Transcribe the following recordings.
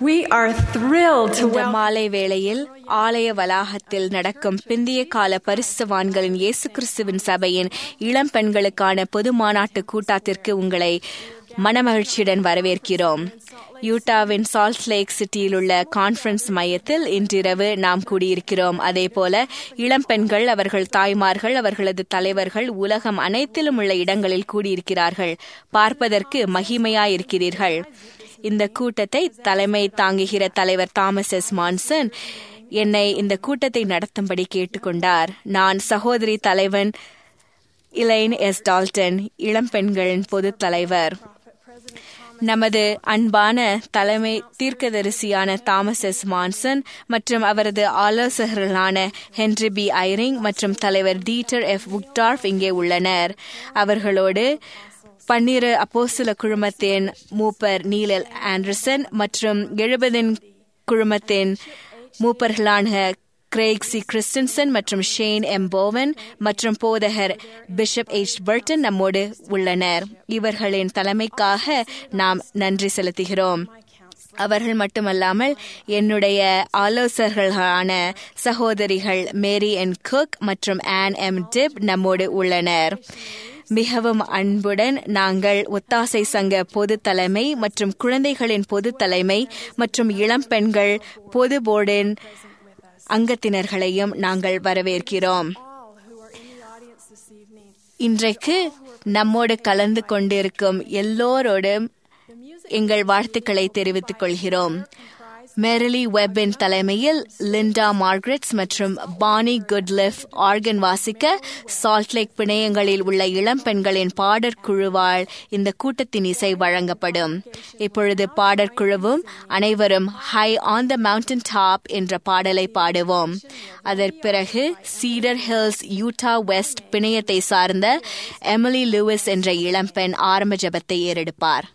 We are thrilled to இந்த welcome மாலை வேளையில் ஆலய வளாகத்தில் நடக்கும் பிந்திய கால பரிசுத்தவான்களின் இயேசு கிறிஸ்துவின் சபையின் இளம் பெண்களுக்கான பொது மாநாட்டு கூட்டத்திற்கு உங்களை மனமகிழ்ச்சியுடன் வரவேற்கிறோம் யூட்டாவின் சால்ட் லேக் சிட்டியில் உள்ள கான்ஃபரன்ஸ் மையத்தில் இன்றிரவு நாம் கூடியிருக்கிறோம் அதேபோல இளம் பெண்கள் அவர்கள் தாய்மார்கள் அவர்களது தலைவர்கள் உலகம் அனைத்திலும் உள்ள இடங்களில் கூடியிருக்கிறார்கள் பார்ப்பதற்கு மகிமையாயிருக்கிறீர்கள் இந்த கூட்டத்தை தலைமை தாங்குகிற தலைவர் தாமஸ் எஸ் மான்சன் என்னை இந்த கூட்டத்தை நடத்தும்படி கேட்டுக்கொண்டார் நான் சகோதரி தலைவன் இலைன் எஸ் டால்டன் இளம் பெண்களின் பொது தலைவர் நமது அன்பான தலைமை தீர்க்கதரிசியான தாமஸ் எஸ் மான்சன் மற்றும் அவரது ஆலோசகர்களான ஹென்ரி பி ஐரிங் மற்றும் தலைவர் டீட்டர் எஃப் புக்டார்ஃப் இங்கே உள்ளனர் அவர்களோடு பன்னிரு அப்போஸ்தல குழுமத்தின் மூப்பர் நீலல் ஆண்டர்சன் மற்றும் எழுபதின் குழுமத்தின் மூப்பர்களான கிரேக் சி கிறிஸ்டன்சன் மற்றும் ஷேன் எம் போவன் மற்றும் போதகர் பிஷப் எச் பர்டன் நம்மோடு உள்ளனர் இவர்களின் தலைமைக்காக நாம் நன்றி செலுத்துகிறோம் அவர்கள் மட்டுமல்லாமல் என்னுடைய ஆலோசகர்களான சகோதரிகள் மேரி என் குக் மற்றும் ஆன் எம் டிப் நம்மோடு உள்ளனர் மிகவும் அன்புடன் நாங்கள் ஒத்தாசை சங்க பொது தலைமை மற்றும் குழந்தைகளின் பொது தலைமை மற்றும் இளம் பெண்கள் பொது போர்டின் அங்கத்தினர்களையும் நாங்கள் வரவேற்கிறோம் இன்றைக்கு நம்மோடு கலந்து கொண்டிருக்கும் எல்லோரோடும் எங்கள் வாழ்த்துக்களை தெரிவித்துக் கொள்கிறோம் மெரிலி வெப்பின் தலைமையில் லிண்டா மார்க்ரெட்ஸ் மற்றும் பானி குட்லிஃப் ஆர்கன் வாசிக்க சால்ட்லேக் பிணையங்களில் உள்ள இளம் பெண்களின் பாடற்குழுவால் இந்த கூட்டத்தின் இசை வழங்கப்படும் இப்பொழுது பாடற்குழுவும் அனைவரும் high on the mountain top என்ற பாடலை பாடுவோம் அதற்கு பிறகு சீடர் ஹில்ஸ் யூட்டா வெஸ்ட் பிணையத்தை சார்ந்த எமிலி லூவிஸ் என்ற இளம்பெண் ஆரம்ப ஜபத்தை ஏறெடுப்பார்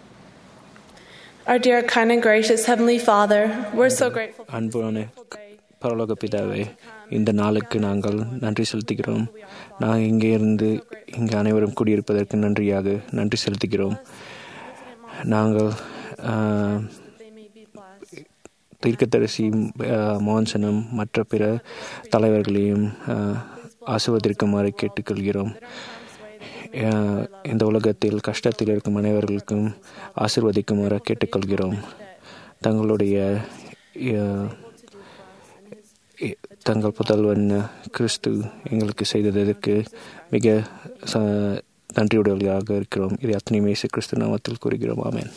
Our dear, kind, and gracious Heavenly Father, we're so grateful. அன்பான பரலோக பிதாவே இந்த நாளுக்கு நாங்கள் நன்றி செலுத்துகிறோம் நாங்கள் இங்கே இருந்து இங்கே அனைவரும் கூடியிருப்பதற்கு நன்றியாக நன்றி செலுத்துகிறோம் நாங்கள் ஆஹ், தீர்க்கதரிசி ஆஹ், மோகன்சனும் மற்ற பிற தலைவர்களையும் ஆஹ், ஆசிர்வதிக்குமாறு கேட்டுக்கொள்கிறோம் ஆஹ், இந்த உலகத்தில் கஷ்டத்தில் இருக்கும் அனைவர்களுக்கும் ஆசிர்வதிக்குமாறு கேட்டுக்கொள்கிறோம் தங்களுடைய ஆஹ், இ- தங்கள் புதல்வன் கிறிஸ்து எங்களுக்கு செய்ததற்கு மிக ச- நன்றியுடையவர்களாக இருக்கிறோம் இதை அத்தனை மேசு கிறிஸ்து நாமத்தில் கூறுகிறோம் ஆமென்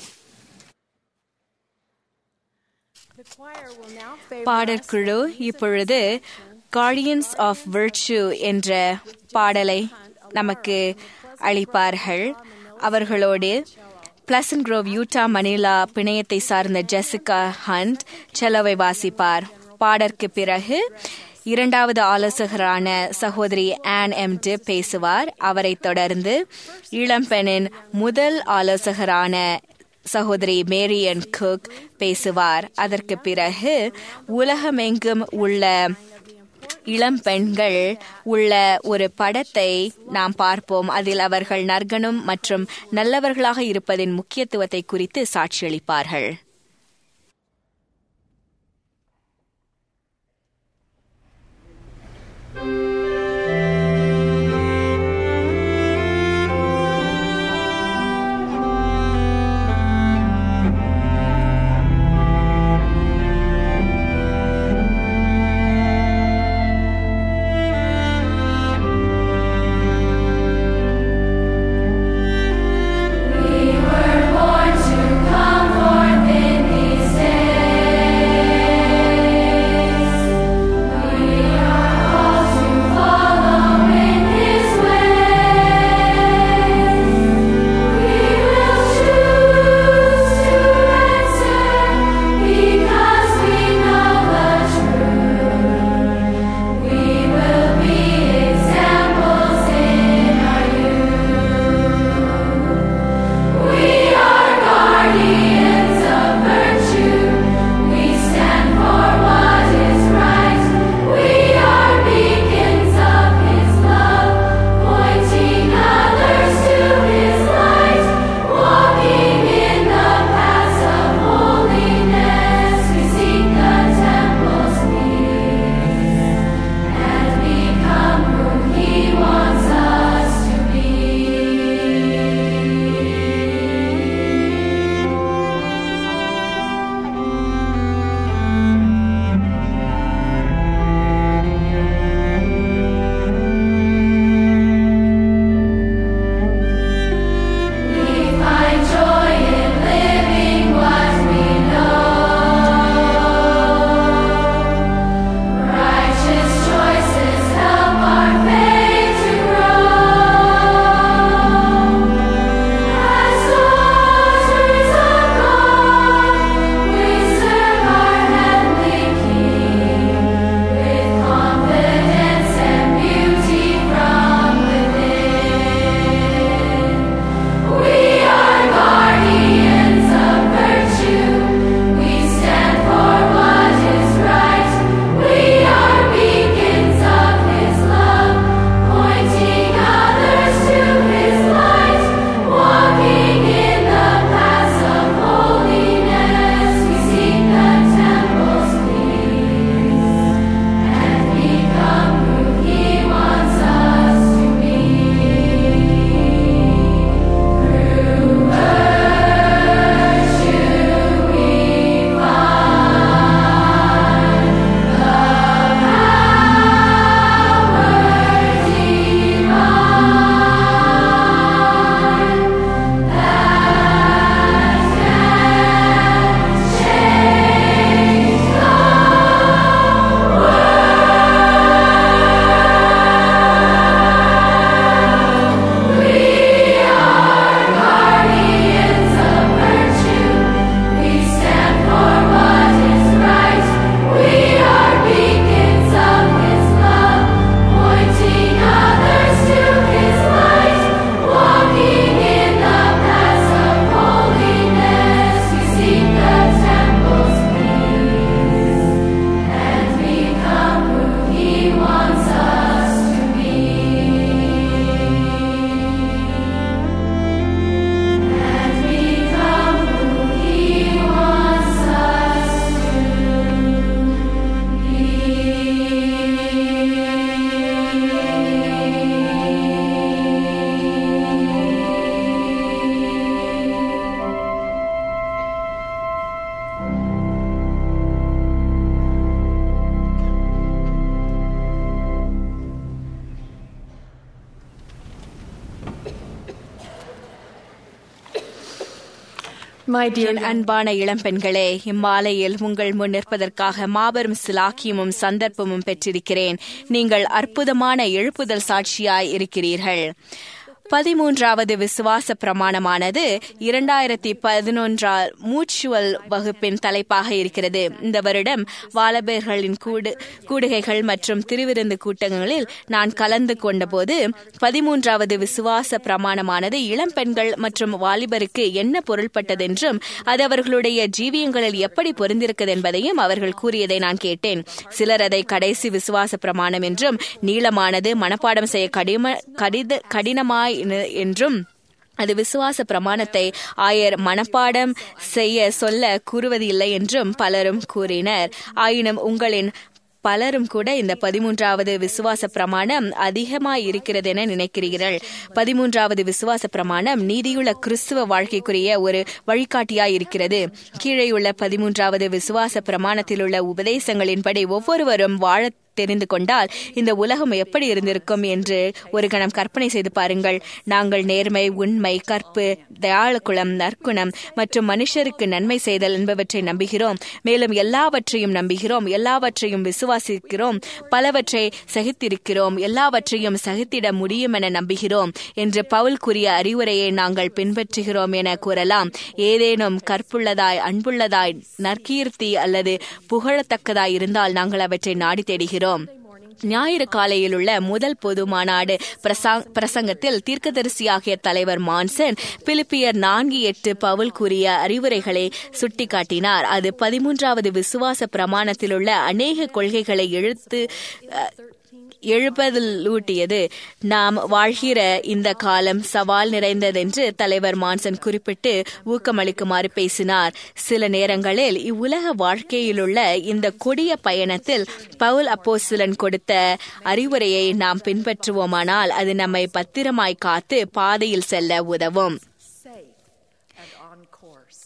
பாடற்குழு இப்பொழுது கார்டியன்ஸ் ஆஃப் விர்ச்சு என்ற பாடலை நமக்கு அளிப்பார்கள் அவர்களோடு பிளசன் குரோவ் யூட்டா மணிலா பிணையத்தை சார்ந்த ஜெசிகா ஹண்ட் செலவை வாசிப்பார் பாடற்கு பிறகு இரண்டாவது ஆலோசகரான சகோதரி ஆன் எம் டி பேசுவார் அவரைத் தொடர்ந்து இளம்பெண்ணின் முதல் ஆலோசகரான சகோதரி மேரியன் குக் பேசுவார் அதற்கு பிறகு உலகமெங்கும் உள்ள இளம் பெண்கள் உள்ள ஒரு படத்தை நாம் பார்ப்போம் அதில் அவர்கள் நற்கணும் மற்றும் நல்லவர்களாக இருப்பதின் முக்கியத்துவத்தை குறித்து சாட்சியளிப்பார்கள் Born to come forth in these days. We are called to My dear என் அன்பான இளம்பெண்களே இம்மாலையில் உங்கள் முன் நிற்பதற்காக மாபெரும் சிலாக்கியமும் சந்தர்ப்பமும் பெற்றிருக்கிறேன் நீங்கள் அற்புதமான எழுப்புதல் சாட்சியாய் இருக்கிறீர்கள் பதிமூன்றாவது விசுவாச பிரமாணமானது இரண்டாயிரத்தி பதினொன்றால் மூச்சுவல் வகுப்பின் தலைப்பாக இருக்கிறது இந்த வருடம் வாலபேர்களின் கூடு கூடுகைகள் மற்றும் திருவிருந்து கூட்டங்களில் நான் கலந்து கொண்டபோது பதிமூன்றாவது விசுவாச பிரமாணமானது இளம் பெண்கள் மற்றும் வாலிபருக்கு என்ன பொருள்பட்டதென்றும் அது அவர்களுடைய ஜீவியங்களில் எப்படி பொருந்திருக்கிறது என்பதையும் அவர்கள் கூறியதை நான் கேட்டேன் சிலர் அதை கடைசி விசுவாச பிரமாணம் என்றும் நீளமானது மனப்பாடம் செய்ய கடிம கடித கடினமாய் நி- என்றும் அது விசுவாச பிரமாணத்தை ஆயர் மனப்பாடம் செய்ய சொல்ல கூறுவதில்லை என்றும் பலரும் கூறினர் ஆயினும் உங்களின் பலரும் கூட இந்த பதிமூன்றாவது விசுவாச பிரமாணம் அதிகமாய் இருக்கிறது என நினைக்கிறீர்கள் பதிமூன்றாவது விசுவாச பிரமாணம் நீதியுள்ள கிறிஸ்துவ வாழ்க்கைக்குரிய ஒரு வழிகாட்டியாய் இருக்கிறது கீழேயுள்ள பதிமூன்றாவது விசுவாச பிரமாணத்தில் உள்ள உபதேசங்களின்படி ஒவ்வொருவரும் வாழ தெரிந்து கொண்டால் இந்த உலகம் எப்படி இருந்திருக்கும் என்று ஒரு கணம் கற்பனை செய்து பாருங்கள் நாங்கள் நேர்மை உண்மை கற்பு தயாளகுலம் நற்குணம் மற்றும் மனுஷருக்கு நன்மை செய்தல் என்பவற்றை நம்புகிறோம் மேலும் எல்லாவற்றையும் நம்புகிறோம் எல்லாவற்றையும் விசுவாசிக்கிறோம் பலவற்றை சகித்திருக்கிறோம் எல்லாவற்றையும் சகித்திட முடியும் என நம்புகிறோம் என்று பவுல் கூறிய அறிவுரையை நாங்கள் பின்பற்றுகிறோம் என கூறலாம் ஏதேனும் கற்புள்ளதாய் அன்புள்ளதாய் நற்கீர்த்தி அல்லது புகழத்தக்கதாய் இருந்தால் நாங்கள் அவற்றை நாடி தேடுகிறோம் ஞாயிறு காலையில் உள்ள முதல் பொது மாநாடு பிரசா- பிரசங்கத்தில் தீர்க்கதரிசியாகிய தலைவர் மான்சன் பிலிப்பியர் நான்கு எட்டு பவுல் கூறிய அறிவுரைகளை சுட்டிக்காட்டினார் அது பதிமூன்றாவது விசுவாச பிரமாணத்தில் உள்ள அநேக கொள்கைகளை எழுத்து அஹ், எழுப்பதிலூட்டியது நாம் வாழ்கிற இந்த காலம் சவால் நிறைந்ததென்று தலைவர் மான்சன் குறிப்பிட்டு ஊக்கமளிக்குமாறு பேசினார் சில நேரங்களில் இவ்வுலக வாழ்க்கையிலுள்ள இந்த கொடிய பயணத்தில் பவுல் அப்போஸ்தலன் கொடுத்த அறிவுரையை நாம் பின்பற்றுவோமானால் அது நம்மை பத்திரமாய் காத்து பாதையில் செல்ல உதவும் safe and on course.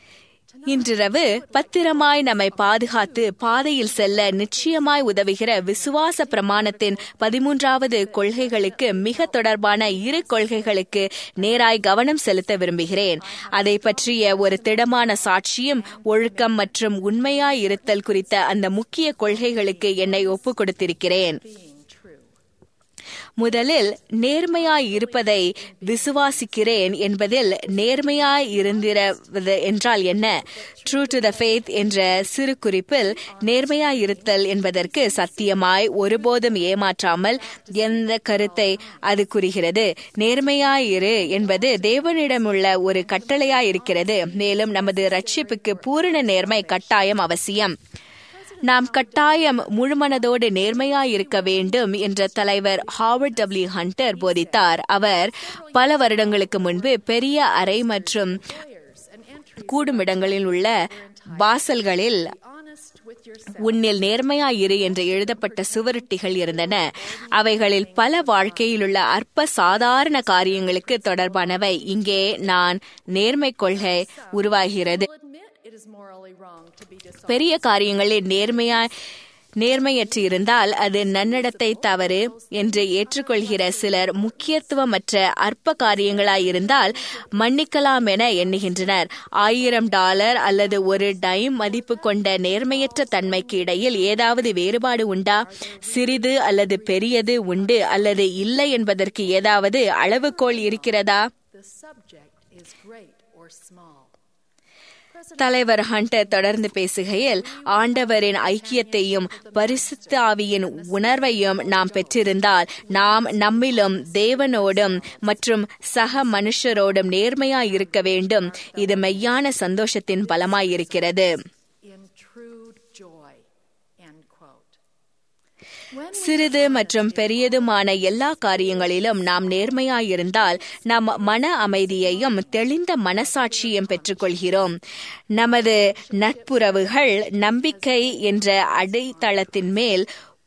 இன்றிரவு பத்திரமாய் நம்மை பாதுகாத்து பாதையில் செல்ல நிச்சயமாய் உதவுகிற விசுவாச பிரமாணத்தின் பதிமூன்றாவது கொள்கைகளுக்கு மிக தொடர்பான இரு கொள்கைகளுக்கு நேராய் கவனம் செலுத்த விரும்புகிறேன் அதை பற்றிய ஒரு திடமான சாட்சியும் ஒழுக்கம் மற்றும் உண்மையாய் இருத்தல் குறித்த அந்த முக்கிய கொள்கைகளுக்கு என்னை ஒப்புக் கொடுத்திருக்கிறேன் முதலில் நேர்மையாய் இருப்பதை விசுவாசிக்கிறேன் என்பதில் நேர்மையாய் இருந்திருவது என்றால் என்ன ட்ரூ டு த ஃபேத் என்ற சிறு குறிப்பில் நேர்மையாய் இருத்தல் என்பதற்கு சத்தியமாய் ஒருபோதும் ஏமாற்றாமல் எந்த கருத்தை அது கூறுகிறது நேர்மையாய் இரு என்பது தேவனிடமுள்ள ஒரு கட்டளையாய் இருக்கிறது மேலும் நமது ரட்சிப்புக்கு பூரண நேர்மை கட்டாயம் அவசியம் நாம் கட்டாயம் முழுமனதோடு நேர்மையாயிருக்க வேண்டும் என்ற தலைவர் ஹாவர்ட் டபிள்யூ ஹண்டர் போதித்தார் அவர் பல வருடங்களுக்கு முன்பு பெரிய அறை மற்றும் கூடுமிடங்களில் உள்ள வாசல்களில் Honest with yourself. உன்னில் நேர்மையாயிரு என்று எழுதப்பட்ட சுவரொட்டிகள் இருந்தன அவைகளில் பல வாழ்க்கையிலுள்ள அற்ப சாதாரண காரியங்களுக்கு தொடர்பானவை இங்கே நான் நேர்மை கொள்கை உருவாகிறது Admit it is morally wrong to be dishonest. பெரிய காரியங்களில் நேர்மையா நேர்மையற்று இருந்தால் அது நன்னடத்தை தவறு என்று ஏற்றுக்கொள்கிற சிலர் முக்கியத்துவமற்ற அற்ப காரியங்களாயிருந்தால் மன்னிக்கலாம் என எண்ணுகின்றனர் ஆயிரம் டாலர் அல்லது ஒரு டைம் மதிப்பு கொண்ட நேர்மையற்ற தன்மைக்கு இடையில் ஏதாவது வேறுபாடு உண்டா சிறிது அல்லது பெரியது உண்டு அல்லது இல்லை என்பதற்கு ஏதாவது அளவுகோல் இருக்கிறதா The subject is great or small. தலைவர் ஹண்டர் தொடர்ந்து பேசுகையில் ஆண்டவரின் ஐக்கியத்தையும் பரிசுத்த ஆவியின் உணர்வையும் நாம் பெற்றிருந்தால் நாம் நம்மிலும் தேவனோடும் மற்றும் சக மனுஷரோடும் நேர்மையாய் இருக்க வேண்டும் இது மெய்யான சந்தோஷத்தின் பலமாயிருக்கிறது In true joy. End quote. சிறிது மற்றும் பெரியதுமான எல்லா காரியங்களிலும் நாம் நேர்மையாயிருந்தால் நம் மன அமைதியையும் தெளிந்த மனசாட்சியும் பெற்றுக்கொள்கிறோம் நமது நட்புறவுகள் நம்பிக்கை என்ற அடித்தளத்தின் மேல்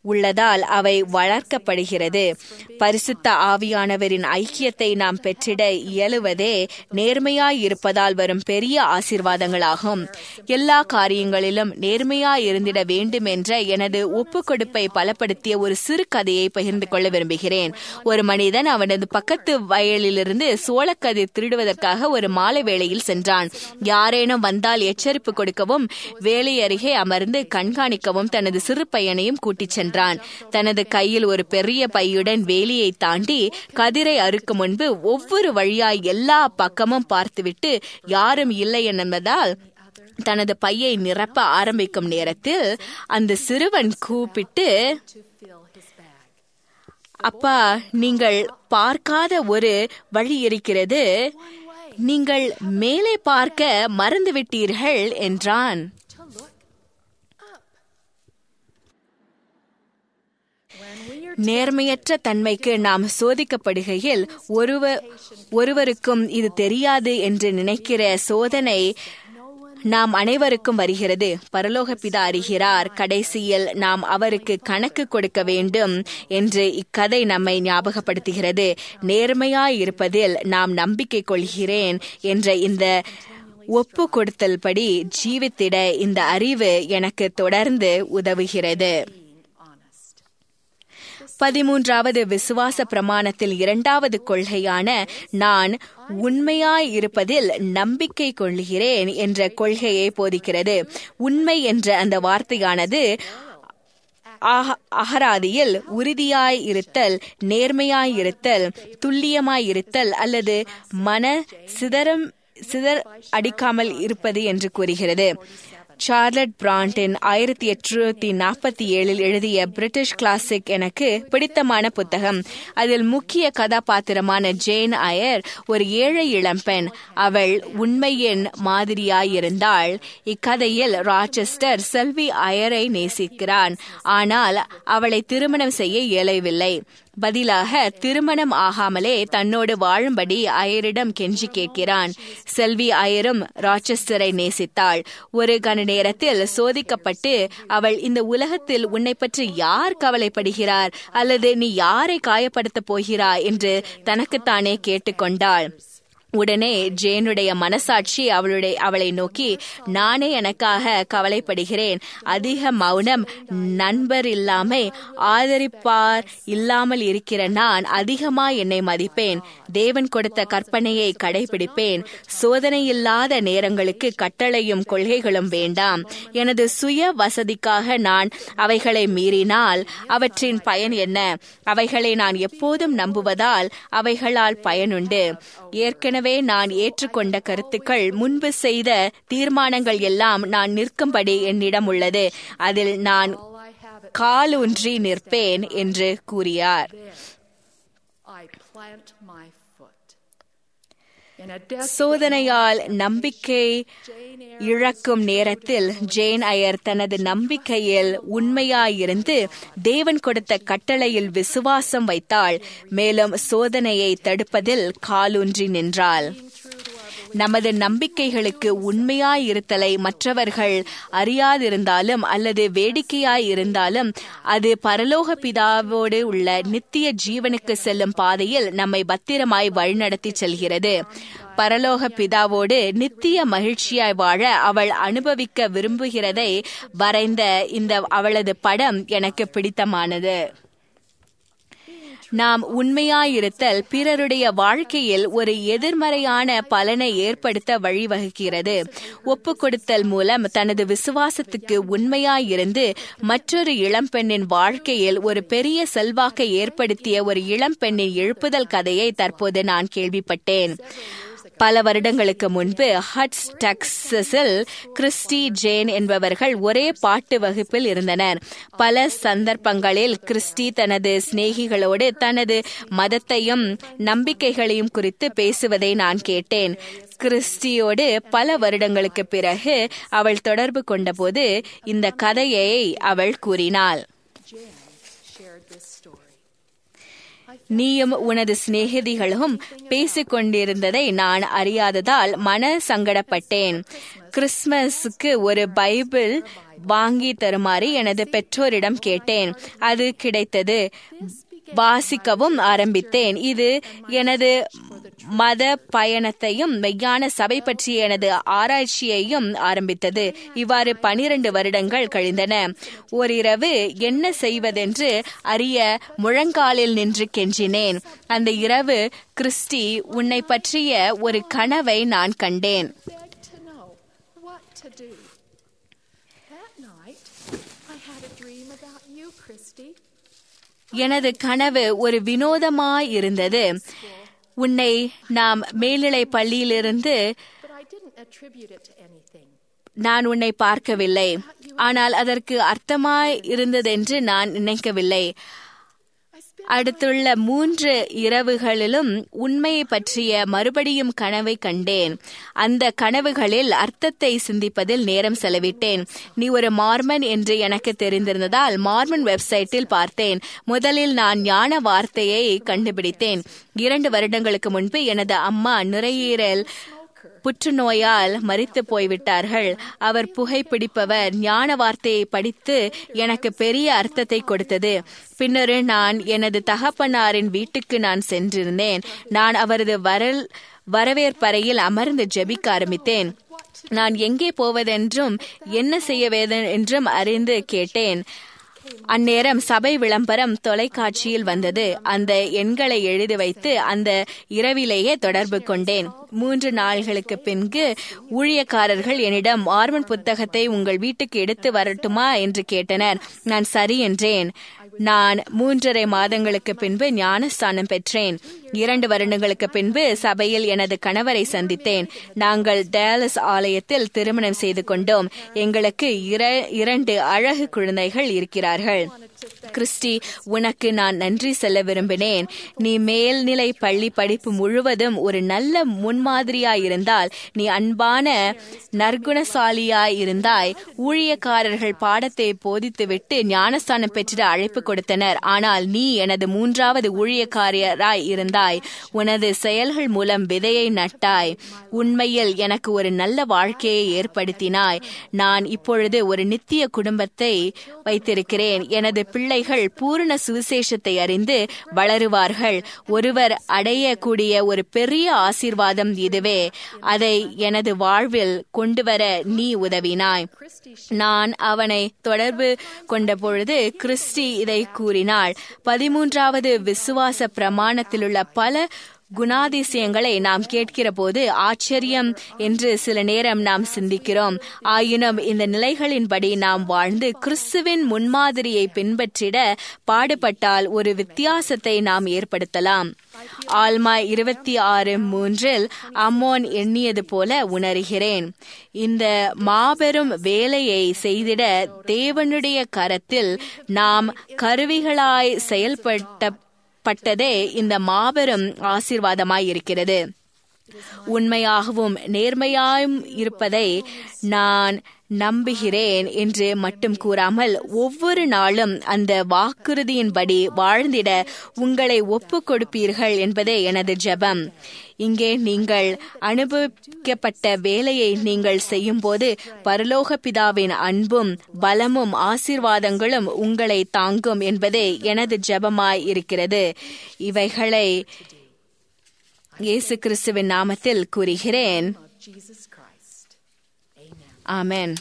உள்ளதால் அவை வளர்க்கப்படுகிறது பரிசுத்த ஆவியானவரின் ஐக்கியத்தை நாம் பெற்றிட இயலுவதே நேர்மையாய் இருப்பதால் வரும் பெரிய ஆசீர்வாதங்களாகும் எல்லா காரியங்களிலும் நேர்மையாய் இருந்திட வேண்டும் என்ற எனது ஒப்புக்கொடுப்பை பலப்படுத்திய ஒரு சிறு கதையை பகிர்ந்து கொள்ள விரும்புகிறேன் ஒரு மனிதன் அவனது பக்கத்து வயலிலிருந்து சோளக்கதிர் திருடுவதற்காக ஒரு மாலை வேளையில் சென்றான் யாரேனும் வந்தால் எச்சரிப்பு கொடுக்கவும் வேலை அருகே அமர்ந்து கண்காணிக்கவும் தனது சிறு பையனையும் கூட்டிச் சென்றான் தனது கையில் ஒரு பெரிய பையுடன் வேலியை தாண்டி கதிரை அறுக்கும் முன்பு ஒவ்வொரு வழியாய் எல்லா பக்கமும் பார்த்துவிட்டு யாரும் இல்லை என்பதால் தனது பையை நிரப்ப ஆரம்பிக்கும் நேரத்தில் அந்த சிறுவன் கூப்பிட்டு to fill his bag. அப்பா நீங்கள் பார்க்காத ஒரு வழி இருக்கிறது நீங்கள் மேலே பார்க்க மறந்துவிட்டீர்கள் என்றான் To look up. When we are நேர்மையற்ற தன்மைக்கு நாம் சோதிக்கப்படுகையில் ஒருவ ஒருவருக்கும் இது தெரியாது என்று நினைக்கிற சோதனை நாம் அனைவருக்கும் வருகிறது பரலோக பிதா அறிகிறார் கடைசியில் நாம் அவருக்கு கணக்கு கொடுக்க வேண்டும் என்று இக்கதை நம்மை ஞாபகப்படுத்துகிறது நேர்மையாய் இருப்பதில் நாம் நம்பிக்கை கொள்கிறேன் என்ற இந்த ஒப்பு கொடுத்தல் படி ஜீவித்திட இந்த அறிவு எனக்கு தொடர்ந்து உதவுகிறது being honest. பதிமூன்றாவது விசுவாச பிரமாணத்தில் இரண்டாவது கொள்கையான நான் உண்மையாய் இருப்பதில் நம்பிக்கை கொள்கிறேன் என்ற கொள்கையை போதிக்கிறது உண்மை என்ற அந்த வார்த்தையானது ஆக- அகராதியில் உறுதியாய் இருத்தல் நேர்மையாய் இருத்தல் துல்லியமாய் இருத்தல் அல்லது மன சிதறம் சிதர் அடிக்காமல் இருப்பது என்று கூறுகிறது சார்லட் பிராண்டின் ஆயிரத்தி எட்நூத்தி நாற்பத்தி ஏழில் எழுதிய பிரிட்டிஷ் கிளாசிக் எனக்கு பிடித்தமான புத்தகம் அதில் முக்கிய கதாபாத்திரமான ஜேன் அயர் ஒரு ஏழை இளம்பெண் அவள் உண்மையின் மாதிரியாயிருந்தாள் இக்கதையில் ராச்செஸ்டர் செல்வி அயரை நேசிக்கிறான் ஆனால் அவளை திருமணம் செய்ய இயலவில்லை பதிலாக திருமணம் ஆகாமலே தன்னோடு வாழும்படி அயரிடம் கெஞ்சி கேட்கிறான் செல்வி அயரும் ராச்செஸ்டரை நேசித்தாள் ஒரு கண நேரத்தில் சோதிக்கப்பட்டு அவள் இந்த உலகத்தில் உன்னை பற்றி யார் கவலைப்படுகிறார் அல்லது நீ யாரை காயப்படுத்தப் போகிறாய் என்று தனக்குத்தானே கேட்டுக்கொண்டாள் உடனே ஜேனுடைய மனசாட்சி அவளுடைய அவளை நோக்கி நானே எனக்காக கவலைப்படுகிறேன் அதிக மௌனம் நண்பர் இல்லாமை ஆதரிப்பார் இல்லாமல் இருக்கிற நான் அதிகமா என்னை மதிப்பேன் தேவன் கொடுத்த கற்பனையை கடைபிடிப்பேன் சோதனை இல்லாத நேரங்களுக்கு கட்டளையும் கொள்கைகளும் வேண்டாம் எனது சுய வசதிக்காக நான் அவைகளை மீறினால் அவற்றின் பயன் என்ன அவைகளை நான் எப்போதும் நம்புவதால் அவைகளால் பயனுண்டு ஏற்கனவே நான் ஏற்றுக்கொண்ட கருத்துக்கள் முன்பு செய்த தீர்மானங்கள் எல்லாம் நான் நிற்கும்படி என்னிடம் உள்ளது அதில் நான் All I have at காலூன்றி நிற்பேன் என்று கூறியார் I plant my foot. In a desperate சோதனையால் நம்பிக்கை இழக்கும் நேரத்தில் ஜேன் அயர் தனது நம்பிக்கையில் உண்மையாயிருந்து தேவன் கொடுத்த கட்டளையில் விசுவாசம் வைத்தாள் மேலும் சோதனையை தடுப்பதில் காலூன்றி நின்றாள் நமது நம்பிக்கைகளுக்கு உண்மையாயிருத்தலை மற்றவர்கள் அறியாதிருந்தாலும் அல்லது வேடிக்கையாய் இருந்தாலும் அது பரலோக பிதாவோடு உள்ள நித்திய ஜீவனுக்கு செல்லும் பாதையில் நம்மை பத்திரமாய் வழிநடத்தி செல்கிறது பரலோக பிதாவோடு நித்திய மகிழ்ச்சியாய் வாழ அவள் அனுபவிக்க விரும்புகிறதை வரைந்த இந்த அவளது படம் எனக்கு பிடித்தமானது நாம் உண்மையாயிருத்தல் பிறருடைய வாழ்க்கையில் ஒரு எதிர்மறையான பலனை ஏற்படுத்த வழிவகுக்கிறது ஒப்பு கொடுத்தல் மூலம் தனது விசுவாசத்துக்கு உண்மையாயிருந்து மற்றொரு இளம்பெண்ணின் வாழ்க்கையில் ஒரு பெரிய செல்வாக்கை ஏற்படுத்திய ஒரு இளம்பெண்ணின் எழுப்புதல் கதையை தற்போது நான் கேள்விப்பட்டேன் பல வருடங்களுக்கு முன்பு ஹட்ஸ் டெக்சஸில் கிறிஸ்டி ஜேன் என்பவர்கள் ஒரே பாட்டு வகுப்பில் இருந்தனர் பல சந்தர்ப்பங்களில் கிறிஸ்டி தனது சிநேகிகளோடு தனது மதத்தையும் நம்பிக்கைகளையும் குறித்து பேசுவதை நான் கேட்டேன் கிறிஸ்டியோடு பல வருடங்களுக்கு பிறகு அவள் தொடர்பு கொண்டபோது இந்த கதையை அவள் கூறினாள் Jan shared this story. நீயும் உனது சிநேகிதிகளும் பேசிக் கொண்டிருந்ததை நான் அறியாததால் மன சங்கடப்பட்டேன் கிறிஸ்மஸுக்கு ஒரு பைபிள் வாங்கி தருமாறு எனது பெற்றோரிடம் கேட்டேன் அது கிடைத்தது வாசிக்கவும் ஆரம்பித்தேன் இது எனது மத பயணத்தையும் மெய்யான சபை பற்றிய எனது ஆராய்ச்சியையும் ஆரம்பித்தது இவ்வாறு பனிரெண்டு வருடங்கள் கழிந்தன ஓரிரவு என்ன செய்வதென்று அறிய முழங்காலில் நின்று கெஞ்சினேன் அந்த இரவு கிறிஸ்டி உன்னை பற்றிய ஒரு கனவை நான் கண்டேன் begged to know what to do. That night, I had a dream about you, Christy. எனது கனவு ஒரு வினோதமாய் இருந்தது உன்னை நாம் மேல்நிலை பள்ளியிலிருந்து But I didn't attribute it to anything. நான் உன்னை பார்க்கவில்லை ஆனால் அதற்கு அர்த்தமாய் இருந்ததென்று நான் நினைக்கவில்லை I spent அடுத்துள்ள மூன்று இரவுகளிலும் உண்மையை பற்றிய மறுபடியும் கனவை கண்டேன் அந்த கனவுகளில் அர்த்தத்தை சிந்திப்பதில் நேரம் செலவிட்டேன் நீ ஒரு மார்மன் என்று எனக்கு தெரிந்திருந்ததால் மார்மன் வெப்சைட்டில் பார்த்தேன் முதலில் நான் ஞான வார்த்தையை கண்டுபிடித்தேன் இரண்டு வருடங்களுக்கு முன்பு எனது அம்மா நுரையீரல் புற்றுநோயால் மரித்து போய்விட்டார்கள் அவர் புகைப்பிடிப்பவர் ஞான வார்த்தையை படித்து எனக்கு பெரிய அர்த்தத்தை கொடுத்தது பின்னர் நான் எனது தகப்பனாரின் வீட்டுக்கு நான் சென்றிருந்தேன் நான் அவரது வரல் வரவேற்பறையில் அமர்ந்து ஜெபிக்க ஆரம்பித்தேன் நான் எங்கே போவதென்றும் என்ன செய்ய வேண்டும் என்றும் அறிந்து கேட்டேன் அந்நேரம் சபை விளம்பரம் தொலைக்காட்சியில் வந்தது அந்த எண்களை எழுதி வைத்து அந்த இரவிலேயே தொடர்பு கொண்டேன் மூன்று நாள்களுக்கு பின்பு ஊழியக்காரர்கள் என்னிடம் மார்மன் புத்தகத்தை உங்கள் வீட்டுக்கு எடுத்து வரட்டுமா என்று கேட்டனர் நான் சரி என்றேன் நான் மூன்றரை மாதங்களுக்கு பின்பு ஞானஸ்தானம் பெற்றேன் இரண்டு வருடங்களுக்கு பின்பு சபையில் எனது கணவரை சந்தித்தேன் நாங்கள் டேலஸ் ஆலயத்தில் திருமணம் செய்து கொண்டோம் எங்களுக்கு இர- இரண்டு அழகு குழந்தைகள் இருக்கிறார்கள் கிறிஸ்டி உனக்கு நான் நன்றி சொல்ல விரும்பினேன் நீ மேல்நிலை பள்ளி படிப்பு முழுவதும் ஒரு நல்ல முன்மாதிரியாய் இருந்தால் நீ அன்பான நற்குணசாலியாய் இருந்தாய் ஊழியக்காரர்கள் பாடத்தை போதித்துவிட்டு ஞானஸ்தானம் பெற்றிட அழைப்பு கொடுத்தனர் ஆனால் நீ எனது மூன்றாவது ஊழியக்காரராய் இருந்தாய் உனது செயல்கள் மூலம் விதையை நட்டாய் உண்மையில் எனக்கு ஒரு நல்ல வாழ்க்கையை ஏற்படுத்தினாய் நான் இப்பொழுது ஒரு நித்திய குடும்பத்தை வைத்திருக்கிறேன் எனது பிள்ளைகள் பூரண சுவிசேஷத்தை அறிந்து வளருவார்கள் ஒருவர் அடையக்கூடிய ஒரு பெரிய ஆசீர்வாதம் இதுவே அதை எனது வாழ்வில் கொண்டு வர நீ உதவினாய் நான் அவனை தொடர்பு கொண்ட பொழுது கிறிஸ்டி இதை கூறினாள் பதிமூன்றாவது விசுவாச பிரமாணத்திலுள்ள பல குணாதிசயங்களை நாம் கேட்கிற போது ஆச்சரியம் என்று சில நேரம் நாம் சிந்திக்கிறோம் ஆயினும் இந்த நிலைகளின்படி நாம் வாழ்ந்து கிறிஸ்துவின் முன்மாதிரியை பின்பற்றிட பாடுபட்டால் ஒரு வித்தியாசத்தை நாம் ஏற்படுத்தலாம் ஆல்மா இருபத்தி ஆறு மூன்றில் அம்மோன் எண்ணியது போல உணர்கிறேன் இந்த மாபெரும் வேலையை செய்திட தேவனுடைய கரத்தில் நாம் கருவிகளாய் செயல்பட்ட பட்டதே இந்த மாபெரும் ஆசீர்வாதமாய் இருக்கிறது உண்மையாகவும் நேர்மையாயும் இருப்பதை நான் நம்புகிறேன் என்று மட்டும் கூறாமல் ஒவ்வொரு நாளும் அந்த வாக்குறுதியின்படி வாழ்ந்திட உங்களை ஒப்புக் கொடுப்பீர்கள் என்பதே எனது ஜெபம் இங்கே நீங்கள் அனுபவிக்கப்பட்ட வேலையை நீங்கள் செய்யும்போது பரலோக பிதாவின் அன்பும் பலமும் ஆசீர்வாதங்களும் உங்களை தாங்கும் என்பதே எனது ஜெபமாய் இருக்கிறது இவைகளை இயேசு கிறிஸ்துவின் நாமத்தில் கூறுகிறேன் of Jesus Christ. Amen. Amen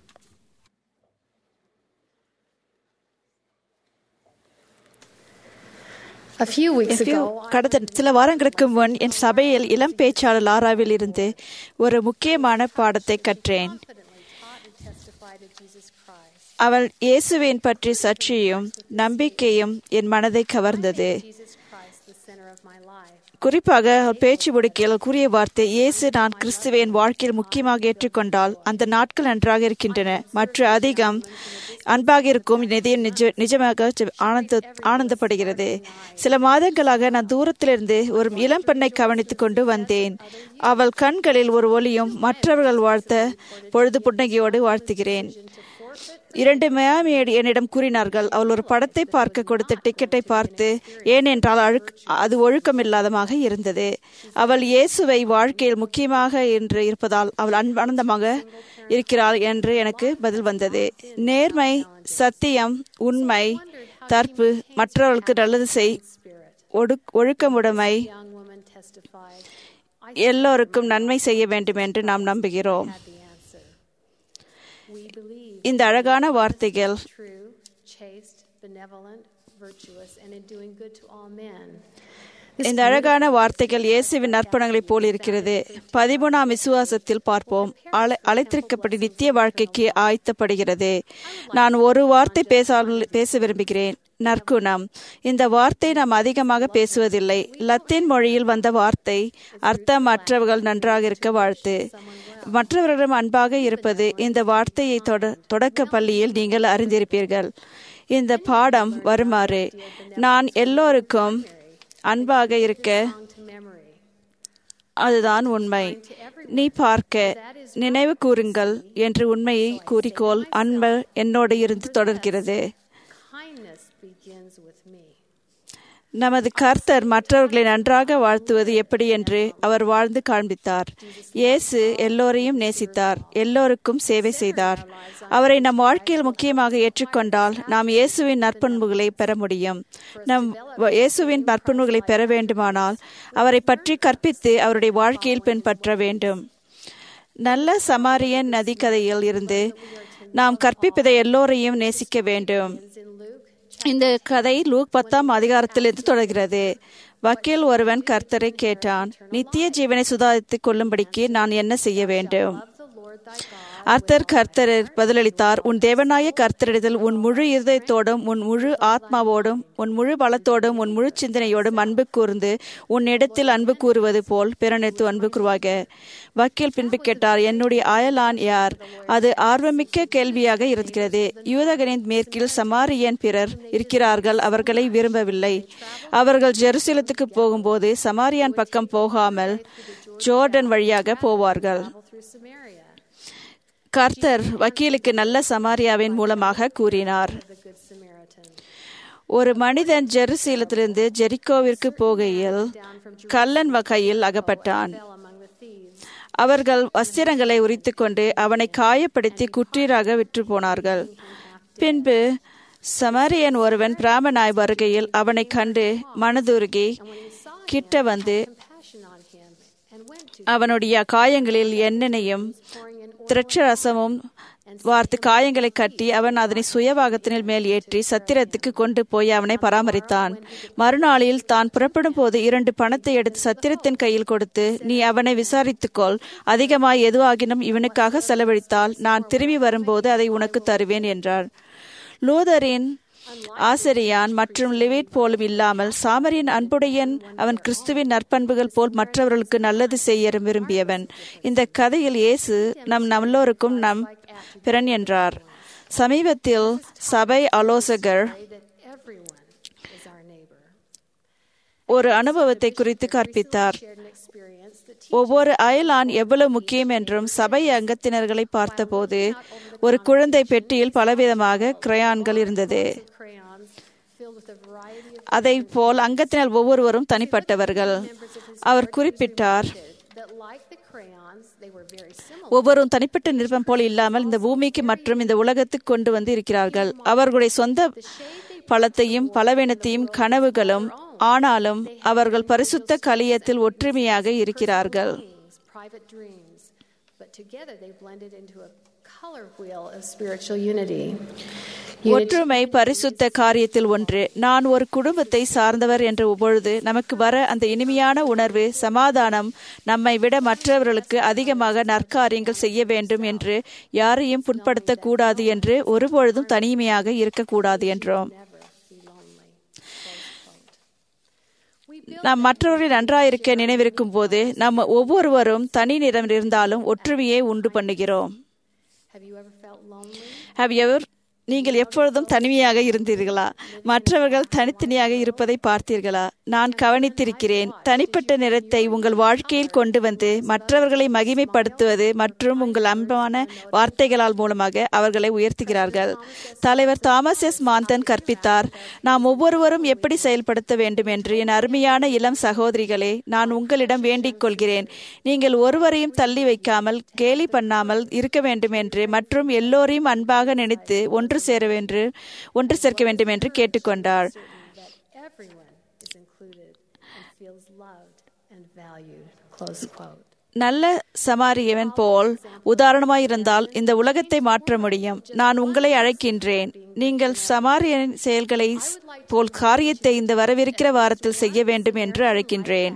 A few weeks A few- ago, கடந்த சில வாரங்களுக்கு முன் என் சபையில் இளம் பேச்சாளர் லாராவில் இருந்து ஒரு முக்கியமான பாடத்தை கற்றேன் testified of Jesus Christ. அவள் இயேசுவின் பற்றி சர்ச்சையும் நம்பிக்கையும் என் மனதை கவர்ந்தது Jesus Christ, the center of my life. குறிப்பாக அவள் பேச்சு முடிக்கையில் கூறிய வார்த்தை இயேசு நான் கிறிஸ்துவை என் வாழ்க்கையில் முக்கியமாக ஏற்றுக்கொண்டால் அந்த நாட்கள் நன்றாக இருக்கின்றன மற்ற அதிகம் அன்பாக இருக்கும் நிதியம் நிஜ நிஜமாக ஜெ- ஆனந்த ஆனந்தப்படுகிறது சில மாதங்களாக நான் தூரத்திலிருந்து ஒரு இளம் பெண்ணை கவனித்துக் கொண்டு வந்தேன் அவள் கண்களில் ஒரு ஒளியும் மற்றவர்கள் வாழ்த்த பொழுது புன்னகையோடு வாழ்த்துகிறேன் To forfeit இரண்டு மியாமியர் என்னிடம் கூறினார்கள் அவள் ஒரு படத்தை பார்க்க கொடுத்த டிக்கெட்டை பார்த்து ஏனென்றால் அழுக் அது ஒழுக்கமில்லாதமாக இருந்தது அவள் இயேசுவை வாழ்க்கையில் முக்கியமாக என்று இருப்பதால் அவள் அன்பானந்தமாக இருக்கிறாள் என்று எனக்கு பதில் வந்தது நேர்மை சத்தியம் உண்மை தற்பு மற்றவர்களுக்கு நல்லது செய் ஒடுக்- ஒழுக்கமுடைமை young woman testified, எல்லோருக்கும் நன்மை செய்ய வேண்டும் என்று நாம் நம்புகிறோம் the answer. We believe இந்த அழகான வார்த்தைகள் true, chaste, benevolent, virtuous, and in doing good to all men. இந்த அழகான வார்த்தைகள் இயேசுவின் நற்பணங்களைப் போல் இருக்கிறது பதிமூணாம் விசுவாசத்தில் பார்ப்போம் அழை அழைத்திருக்கப்படி நித்திய வாழ்க்கைக்கு ஆயத்தப்படுகிறது நான் ஒரு வார்த்தை பேசாமல் பேச விரும்புகிறேன் நற்குணம் இந்த வார்த்தை நாம் அதிகமாக பேசுவதில்லை லத்தீன் மொழியில் வந்த வார்த்தை அர்த்தம் மற்றவர்கள் நன்றாக இருக்க வாழ்த்து மற்றவர்களிடம் அன்பாக இருப்பது இந்த வார்த்தையை தொட தொடக்க பள்ளியில் நீங்கள் அறிந்திருப்பீர்கள் இந்த பாடம் வருமாறு நான் எல்லோருக்கும் அன்பாக இருக்க To memory. அதுதான் உண்மை நீ பார்க்க நினைவு கூறுங்கள் என்று உண்மையை கூறிக்கோள் அன்பு என்னோடு இருந்து தொடர்கிறது Kindness begins with me. நமது கர்த்தர் மற்றவர்களை நன்றாக வாழ்த்துவது எப்படி என்று அவர் வாழ்ந்து காண்பித்தார் இயேசு எல்லோரையும் நேசித்தார் எல்லோருக்கும் சேவை செய்தார் அவரை நம் வாழ்க்கையில் முக்கியமாக ஏற்றுக்கொண்டால் நாம் இயேசுவின் நற்பண்புகளை பெற முடியும் நம் வ- இயேசுவின் நற்பண்புகளை பெற வேண்டுமானால் அவரை பற்றி கற்பித்து அவருடைய வாழ்க்கையில் பின்பற்ற வேண்டும் நல்ல சமாரியன் நதி கதையில் இருந்து நாம் கற்பிப்பதை எல்லோரையும் நேசிக்க வேண்டும் இந்த கதை லூக் பத்தாம் அதிகாரத்திலிருந்து தொடர்கிறது வக்கீல் ஒருவன் கர்த்தரை கேட்டான் நித்திய ஜீவனை சுதாரித்துக் கொள்ளும்படிக்கு நான் என்ன செய்ய வேண்டும் அர்த்தர் கர்த்தர் பதிலளித்தார் உன் தேவனாய கர்த்தரிடத்தில் உன் முழு இருதயத்தோடும் உன் முழு ஆத்மாவோடும் உன் முழு பலத்தோடும் உன் முழு சிந்தனையோடும் அன்பு கூர்ந்து உன் இடத்தில் அன்பு கூறுவது போல் பிறனித்து அன்பு கூறுவாக வக்கீல் பின்பு கேட்டார் என்னுடைய அயலான் யார் அது ஆர்வமிக்க கேள்வியாக இருக்கிறது யூதகனின் மேற்கில் சமாரியன் பிறர் இருக்கிறார்கள் அவர்களை விரும்பவில்லை அவர்கள் ஜெருசலத்துக்கு போகும்போது சமாரியான் பக்கம் போகாமல் ஜோர்டன் வழியாக போவார்கள் Through Samaria, கர்த்தர் வக்கீலுக்கு நல்ல சமாரியாவின் மூலமாக கூறினார் the Good Samaritan. ஒரு மனிதன் ஜெருசீலத்திலிருந்து ஜெரிக்கோவிற்கு போகையில் கல்லன் வகையில் அகப்பட்டான் Fell among the thieves. அவர்கள் வஸ்திரங்களை உரித்துக்கொண்டு அவனை காயப்படுத்தி குற்றீராக விற்று போனார்கள் பின்பு சமாரியன் ஒருவன் பிராமணாய் வருகையில் அவனை கண்டு மனதுருகி கிட்ட வந்து Compassion on him and went to அவனுடைய காயங்களில் எண்ணெயையும் திரட்சரசமும் வார்த்து காயங்களை கட்டி அவன் அதனை சுயவாகத்தினில் மேல் ஏற்றி சத்திரத்துக்கு கொண்டு போய் அவனை பராமரித்தான் மறுநாளில் தான் புறப்படும் போது இரண்டு பணத்தை எடுத்து சத்திரத்தின் கையில் கொடுத்து நீ அவனை விசாரித்துக்கொள் அதிகமாய் எதுவாகினும் இவனுக்காக செலவழித்தால் நான் திரும்பி வரும்போது அதை உனக்கு தருவேன் என்றார் லூதரின் ஆசிரியான் மற்றும் லிவிட் போலும் இல்லாமல் சாமரின் அன்புடையன் அவன் கிறிஸ்துவின் நற்பண்புகள் போல் மற்றவர்களுக்கு நல்லது செய்ய விரும்பியவன் இந்த கதையில் இயேசு நம் நல்லோருக்கும் நம் பிறன் என்றார் சமீபத்தில் சபை ஆலோசகர் that everyone is our neighbor. ஒரு அனுபவத்தை குறித்து கற்பித்தார் Shared an experience that ஒவ்வொரு அயலான் எவ்வளவு முக்கியம் என்றும் சபை அங்கத்தினர்களை பார்த்தபோது ஒரு குழந்தை பெட்டியில் பலவிதமாக கிரையான்கள் இருந்தது teaches crayons filled with a variety of அதை போல் அங்கத்தினர் ஒவ்வொருவரும் தனிப்பட்டவர்கள் அவர் குறிப்பிட்டார் that like the crayons, they were very similar. ஒவ்வொருவரும் தனிப்பட்ட நிருபம் போல் இல்லாமல் இந்த பூமிக்கு மற்றும் இந்த உலகத்துக்கு கொண்டு வந்து இருக்கிறார்கள் அவர்களுடைய சொந்த பலத்தையும் பலவீனத்தையும் கனவுகளும் ஆனாலும் அவர்கள் பரிசுத்த கலியத்தில் ஒற்றுமையாக இருக்கிறார்கள் Things, private dreams, but together they blended into a color wheel of spiritual unity. Unity ஒற்றுமை பரிசுத்த காரியத்தில் ஒன்று நான் ஒரு குடும்பத்தை சார்ந்தவர் என்ற பொழுது நமக்கு வர அந்த இனிமையான உணர்வு சமாதானம் நம்மை விட மற்றவர்களுக்கு அதிகமாக நற்காரியங்கள் செய்ய வேண்டும் என்று யாரையும் புண்படுத்தக் கூடாது என்று ஒருபொழுதும் தனிமையாக இருக்கக்கூடாது என்றோம் நாம் மற்றவர்கள் நன்றாயிருக்க நினைவிருக்கும் போது நம்ம ஒவ்வொருவரும் தனி நிறம் இருந்தாலும் ஒற்றுமையை உண்டு பண்ணுகிறோம் Have you ever felt lonely? Have you ever நீங்கள் எப்பொழுதும் தனிமையாக இருந்தீர்களா மற்றவர்கள் தனித்தனியாக இருப்பதை பார்த்தீர்களா நான் கவனித்திருக்கிறேன் தனிப்பட்ட நிறத்தை உங்கள் வாழ்க்கையில் கொண்டு வந்து மற்றவர்களை மகிமைப்படுத்துவது மற்றும் உங்கள் அன்பான வார்த்தைகளால் மூலமாக அவர்களை உயர்த்துகிறார்கள் தலைவர் தாமஸ் எஸ் மாந்தன் கற்பித்தார் நாம் ஒவ்வொருவரும் எப்படி செயல்படுத்த வேண்டும் என்று என் அருமையான இளம் சகோதரிகளே நான் உங்களிடம் வேண்டிக் கொள்கிறேன் நீங்கள் ஒருவரையும் தள்ளி வைக்காமல் கேலி பண்ணாமல் இருக்க வேண்டும் என்று மற்றும் எல்லோரையும் அன்பாக நினைத்து ஒன்று சேர என்று ஒன்று சேர்க்க வேண்டும் என்று கேட்டுக்கொண்டார் that everyone is included and feels loved and valued. Close quote. நல்ல சமாரியவன் போல் உதாரணமாய் இருந்தால் இந்த உலகத்தை மாற்ற முடியும் நான் உங்களை அழைக்கின்றேன் நீங்கள் சமாரியன் செயல்களை போல் காரியத்தை இந்த வரவிருக்கிற வாரத்தில் செய்ய வேண்டும் என்று அழைக்கின்றேன்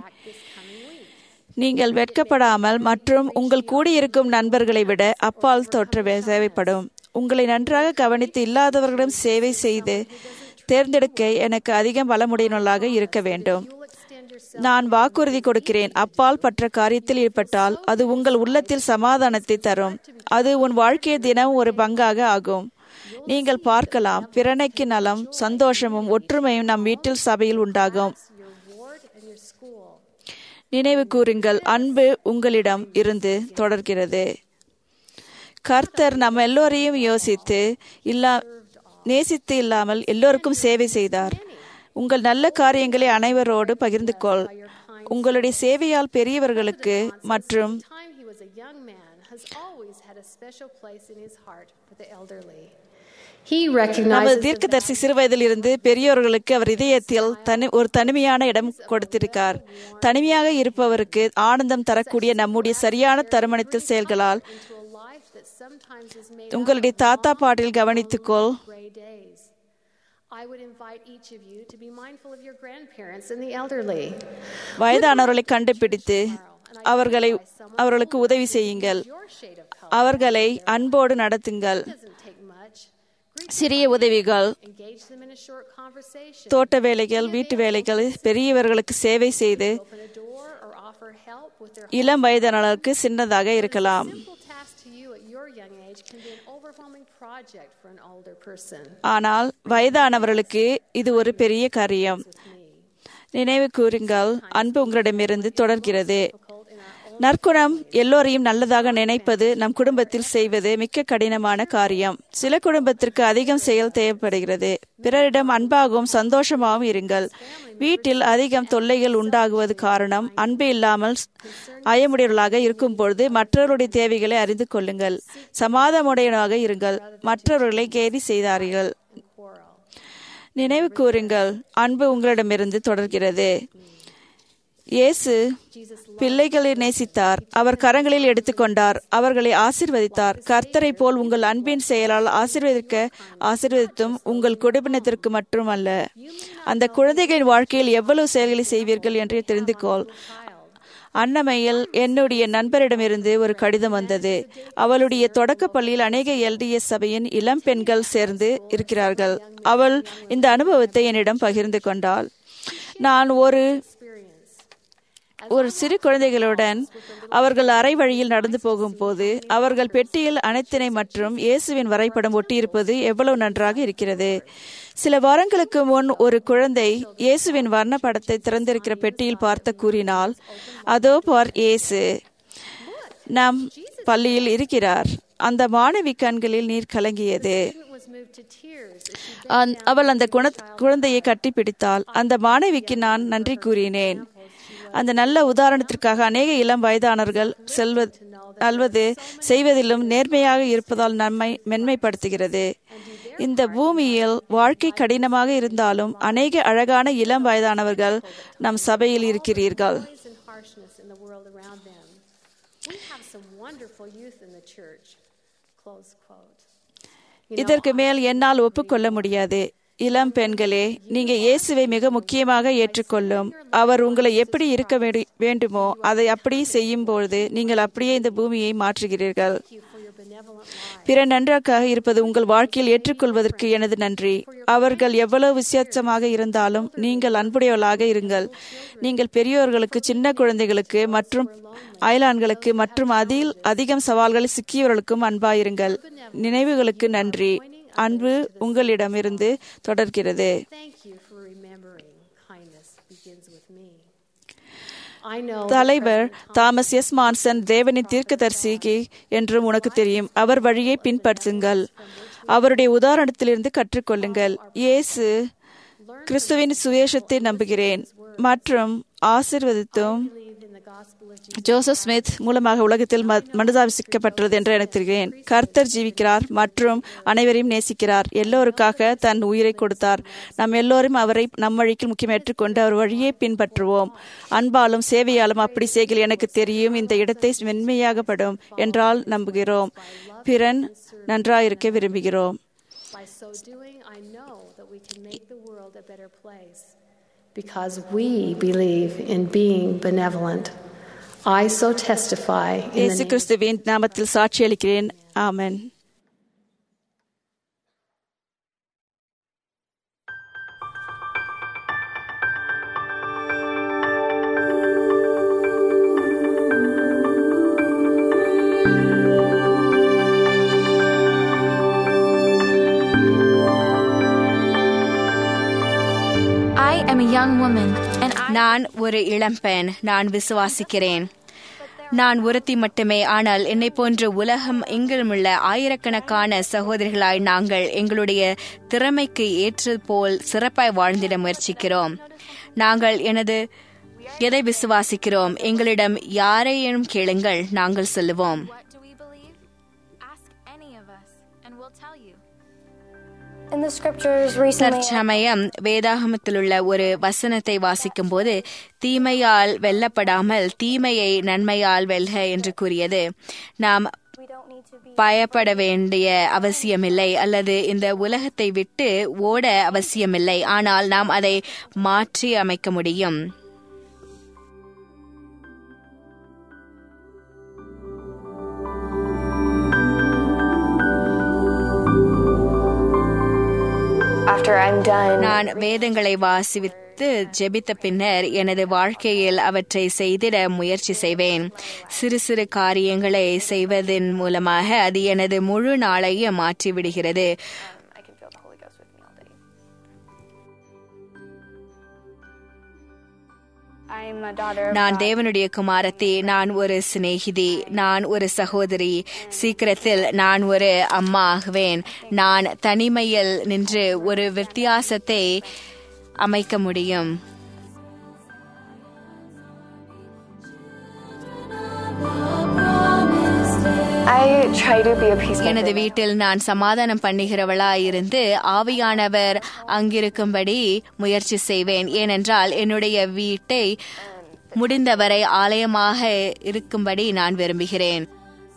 நீங்கள் வெட்கப்படாமல் மற்றும் உங்கள் கூடியிருக்கும் நண்பர்களை விட அப்பால் தோற்ற தேவைப்படும் உங்களை நன்றாக கவனித்து இல்லாதவர்களிடம் சேவை செய்து தேர்ந்தெடுக்க எனக்கு அதிகம் பலமுடையவர்களாக இருக்க வேண்டும் நான் வாக்குறுதி கொடுக்கிறேன் அப்பால் பற்ற காரியத்தில் ஈடுபட்டால் அது உங்கள் உள்ளத்தில் சமாதானத்தை தரும் அது உன் வாழ்க்கையை தினம் ஒரு பங்காக ஆகும் நீங்கள் பார்க்கலாம் பிறனைக்கு நலம் சந்தோஷமும் ஒற்றுமையும் நம் வீட்டில் சபையில் உண்டாகும் Your ward and your school. நினைவு கூறுங்கள் அன்பு உங்களிடம் இருந்து தொடர்கிறது கர்த்தர் நம்ம எல்லோரையும் யோசித்து இல்லா நேசித்து இல்லாமல் எல்லோருக்கும் சேவை செய்தார் உங்கள் நல்ல காரியங்களை அனைவரோடு பகிர்ந்து கொள் உங்களுடைய சேவையால் பெரியவர்களுக்கு மற்றும் The time he was a young man has always had a special place in his heart for the elderly. He நமது recognizes the தீர்க்கதரிசி சிறுவயதில் இருந்து பெரியோர்களுக்கு அவர் இதயத்தில் தனி ஒரு தனிமையான இடம் கொடுத்திருக்கார் தனிமையாக இருப்பவருக்கு ஆனந்தம் தரக்கூடிய நம்முடைய சரியான தருமணத்தில் செயல்களால் to a life that sometimes is made உங்களுடைய தாத்தா பாட்டில் கவனித்துக்கொள் gray days. I would invite each of you to be mindful of your grandparents and the elderly. வயதானவர்களை கண்டுபிடித்து அவர்களை அவர்களுக்கு உதவி செய்யுங்கள் Your shade of color அவர்களை அன்போடு நடத்துங்கள் doesn't take much. Greet சிறிய உதவிகள் engage them in a short conversation. தோட்ட வேலைகள் வீட்டு வேலைகள் பெரியவர்களுக்கு சேவை செய்து Open a door or offer help with their இளம் வயதானவர்களுக்கு சின்னதாக இருக்கலாம் simple task to you at your young age can be an overwhelming project for an older person. ஆனால் வயதானவர்களுக்கு இது ஒரு பெரிய காரியம் நினைவு கூறுங்கள் அன்பு உங்களிடமிருந்து தொடர்கிறது நற்குணம் எல்லோரையும் நல்லதாக நினைப்பது நம் குடும்பத்தில் செய்வது மிக்க கடினமான காரியம் சில குடும்பத்திற்கு அதிகம் செயல் தேவைப்படுகிறது பிறரிடம் அன்பாகவும் சந்தோஷமாகவும் இருங்கள் வீட்டில் அதிகம் தொல்லைகள் உண்டாகுவது காரணம் அன்பு இல்லாமல் அயமுடையவர்களாக இருக்கும் பொழுது மற்றவருடைய தேவைகளை அறிந்து கொள்ளுங்கள் சமாதமுடையவனாக இருங்கள் மற்றவர்களை கேலி செய்தார்கள் Quarrel. நினைவு கூறுங்கள் அன்பு உங்களிடமிருந்து தொடர்கிறது இயேசு பிள்ளைகளை நேசித்தார் அவர் கரங்களில் எடுத்துக்கொண்டார் அவர்களை ஆசிர்வதித்தார் கர்த்தரை போல் உங்கள் அன்பின் செயலால் ஆசீர்வதிக்க ஆசீர்வதித்தும் உங்கள் குடும்பத்திற்கு மட்டுமல்ல அந்த குழந்தைகளின் வாழ்க்கையில் எவ்வளவு செயல்களை செய்வீர்கள் என்று தெரிந்து கொள் அன்னமையில் என்னுடைய நண்பரிடமிருந்து ஒரு கடிதம் வந்தது அவளுடைய தொடக்க பள்ளியில் அநேக எல்டிஎஸ் சபையின் இளம் பெண்கள் சேர்ந்து இருக்கிறார்கள் அவள் இந்த அனுபவத்தை என்னிடம் பகிர்ந்து கொண்டாள் நான் ஒரு ஒரு சிறு குழந்தைகளுடன் அவர்கள் அறை வழியில் நடந்து போகும்போது அவர்கள் பெட்டியில் அனைத்தினை மற்றும் இயேசுவின் வரைபடம் ஒட்டியிருப்பது எவ்வளவு நன்றாக இருக்கிறது சில வாரங்களுக்கு முன் ஒரு குழந்தை இயேசுவின் வர்ண படத்தை திறந்திருக்கிற பெட்டியில் பார்த்த கூறினால் அதோ பார் இயேசு நம் பள்ளியில் இருக்கிறார் அந்த மாணவி கண்களில் நீர் கலங்கியது Student was moved to tears as she அந்த- அவள் அந்த குண குழந்தையை கட்டிப்பிடித்தாள் அந்த மாணவிக்கு நான் நன்றி கூறினேன் அந்த நல்ல உதாரணத்திற்காக அநேக இளம் வயதானவர்கள் செல்வது அல்வது செய்வதிலும் நேர்மையாக இருப்பதால் நம்மை மென்மைப்படுத்துகிறது இந்த பூமியில் வாழ்க்கை கடினமாக இருந்தாலும் அநேக அழகான இளம் வயதானவர்கள் நம் சபையில் இருக்கிறீர்கள் noise and harshness in the world around them. We have some wonderful youth in the church. Close quote. இதற்கு மேல் என்னால் ஒப்புக்கொள்ள முடியாது இளம் பெண்களே நீங்க இயேசுவை மிக முக்கியமாக ஏற்றுக்கொள்ளும் அவர் உங்களை எப்படி இருக்க வேண்டு- வேண்டுமோ அதை அப்படியே செய்யும் பொழுது நீங்கள் அப்படியே இந்த பூமியை மாற்றுகிறீர்கள் Thank you for your benevolent life. பிற நன்றாக்காக இருப்பது உங்கள் வாழ்க்கையில் ஏற்றுக்கொள்வதற்கு எனது நன்றி அவர்கள் எவ்வளவு வித்தியாசமாக இருந்தாலும் நீங்கள் அன்புடையவர்களாக இருங்கள் நீங்கள் பெரியோர்களுக்கு சின்ன குழந்தைகளுக்கு மற்றும் அயலான்களுக்கு மற்றும் அதில் அதிகம் சவால்களில் சிக்கியவர்களுக்கும் அன்பாயிருங்கள் நினைவுகளுக்கு நன்றி அன்பு உங்களிடமிருந்து தொடர்கிறது Thank you for remembering kindness begins I know that தலைவர் தாமஸ் எஸ் மான்சன் தேவனின் தீர்க்கதரிசி என்றும் உனக்கு தெரியும் அவர் வழியை பின்பற்றுங்கள் அவருடைய உதாரணத்திலிருந்து கற்றுக்கொள்ளுங்கள் இயேசு கிறிஸ்துவின் சுவேஷத்தை நம்புகிறேன் மற்றும் ஆசிர்வதித்தும் believe in the gospel of Jesus. Joseph Smith மூலமாக உலகத்தில் ம- மனுதாபிசிக்கப்பட்டுள்ளது என்று எனக்கு தெரிகிறேன் கர்த்தர் ஜீவிக்கிறார் மற்றும் அனைவரையும் நேசிக்கிறார் எல்லோருக்காக தன் உயிரை கொடுத்தார் நாம் எல்லோரும் அவரை நம் வழிக்கு முக்கியம் ஏற்றுக்கொண்டு அவர் வழியை பின்பற்றுவோம் அன்பாலும் சேவையாலும் அப்படி செய்கையில் எனக்கு தெரியும் இந்த இடத்தை மென்மையாகப்படும் என்றால் நம்புகிறோம் பிறன் நன்றாயிருக்க விரும்புகிறோம் By so doing, I know that we can make the world a better place because we believe in being benevolent. I so testify in the இயேசு name கிறிஸ்துவின் நாமத்தில் சாட்சியளிக்கிறேன் ஆமென் I am a young woman, and I நான் ஒரு இளம்பெண் நான் விசுவாசிக்கிறேன் நான் ஒருத்தி மட்டுமே ஆனால் என்னை போன்ற உலகம் எங்கிலுமுள்ள ஆயிரக்கணக்கான சகோதரிகளாய் நாங்கள் எங்களுடைய திறமைக்கு ஏற்றது போல் சிறப்பாய் வாழ்ந்திட முயற்சிக்கிறோம் நாங்கள் எனது எதை விசுவாசிக்கிறோம் எங்களிடம் யாரையும் கேளுங்கள் நாங்கள் சொல்லுவோம் what do we believe? Ask any of us, and we'll tell you. In the scriptures recently, தற்சமயம் வேதாகமத்திலுள்ள ஒரு வசனத்தை வாசிக்கும் போது தீமையால் வெல்லப்படாமல் தீமையை நன்மையால் வெல்க என்று கூறியது நாம் we don't need to be பயப்பட வேண்டிய அவசியமில்லை அல்லது இந்த உலகத்தை விட்டு ஓட அவசியமில்லை ஆனால் நாம் அதை மாற்றி அமைக்க முடியும் after I'm done. நான் வேதங்களை வாசித்து ஜெபித்த பின்னர் எனது வாழ்க்கையில் அவற்றை செய்திட முயற்சி செய்வேன் சிறு சிறு காரியங்களை செய்வதன் மூலமாக அது எனது முழு நாளையும் மாற்றி விடுகிறது I can feel the Holy Ghost with me all day. I'm a daughter of நான் God. தேவனுடைய குமாரத்தி நான் ஒரு சிநேகிதி நான் ஒரு சகோதரி சீக்கிரத்தில் நான் ஒரு அம்மா ஆகுவேன் நான் தனிமையில் நின்று ஒரு வித்தியாசத்தை அமைக்க முடியும் I try to be a peacemaker. எனது வீட்டில் நான் சமாதானம் பண்ணுகிறவளாய் இருந்து ஆவியானவர் அங்கிருக்கும்படி முயற்சி செய்வேன் ஏனென்றால் என்னுடைய வீட்டை முடிந்தவரை ஆலயமாக இருக்கும்படி நான் விரும்புகிறேன்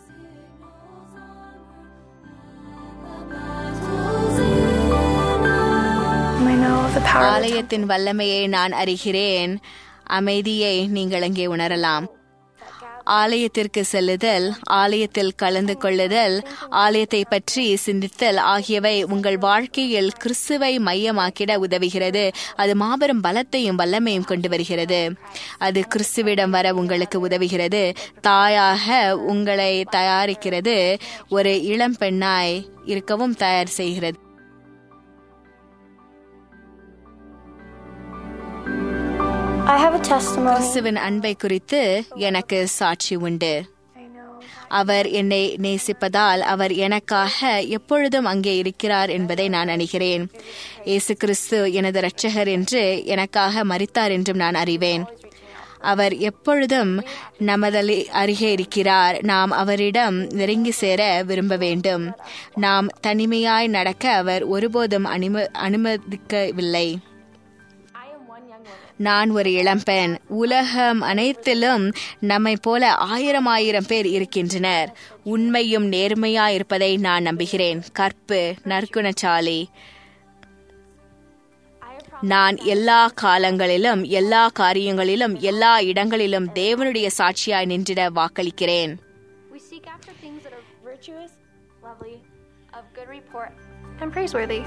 I know the power of the ஆலயத்தின் வல்லமையை நான் அறிகிறேன் அமைதியை நீங்கள் அங்கே உணரலாம் ஆலயத்திற்கு செல்லுதல் ஆலயத்தில் கலந்து கொள்ளுதல் ஆலயத்தை பற்றி சிந்தித்தல் ஆகியவை உங்கள் வாழ்க்கையில் கிறிஸ்துவை மையமாக்கிட உதவுகிறது அது மாபெரும் பலத்தையும் வல்லமையும் கொண்டு வருகிறது அது கிறிஸ்துவிடம் வர உங்களுக்கு உதவுகிறது தாயாக உங்களை தயாரிக்கிறது ஒரு இளம் பெண்ணாய் இருக்கவும் தயார் செய்கிறது I have a testimony. கிறிஸ்துவின் அன்பை குறித்து எனக்கு சாட்சி உண்டு I know. அவர் என்னை நேசிப்பதால் அவர் எனக்காக எப்பொழுதும் அங்கே இருக்கிறார் என்பதை நான் அணிகிறேன் இயேசு கிறிஸ்து எனது இரட்சகர் என்று எனக்காக மரித்தார் என்றும் நான் அறிவேன் அவர் எப்பொழுதும் நமதலி அருகே இருக்கிறார் நாம் அவரிடம் நெருங்கி சேர விரும்ப வேண்டும் நாம் தனிமையாய் நடக்க அவர் ஒருபோதும் அனும அனுமதிக்கவில்லை I am one young woman. நான் ஒரு இளம்பெண் உலகம் அனைத்திலும் நம்மை போல ஆயிரம் ஆயிரம் பேர் இருக்கின்றனர் உண்மையும் நேர்மையா இருப்பதை நான் நம்புகிறேன் கற்பு நற்குணசாலி நான் எல்லா காலங்களிலும் எல்லா காரியங்களிலும் எல்லா இடங்களிலும் தேவனுடைய சாட்சியாய் நின்றிட வாக்களிக்கிறேன் We seek after things that are virtuous, lovely, of good report, and praiseworthy.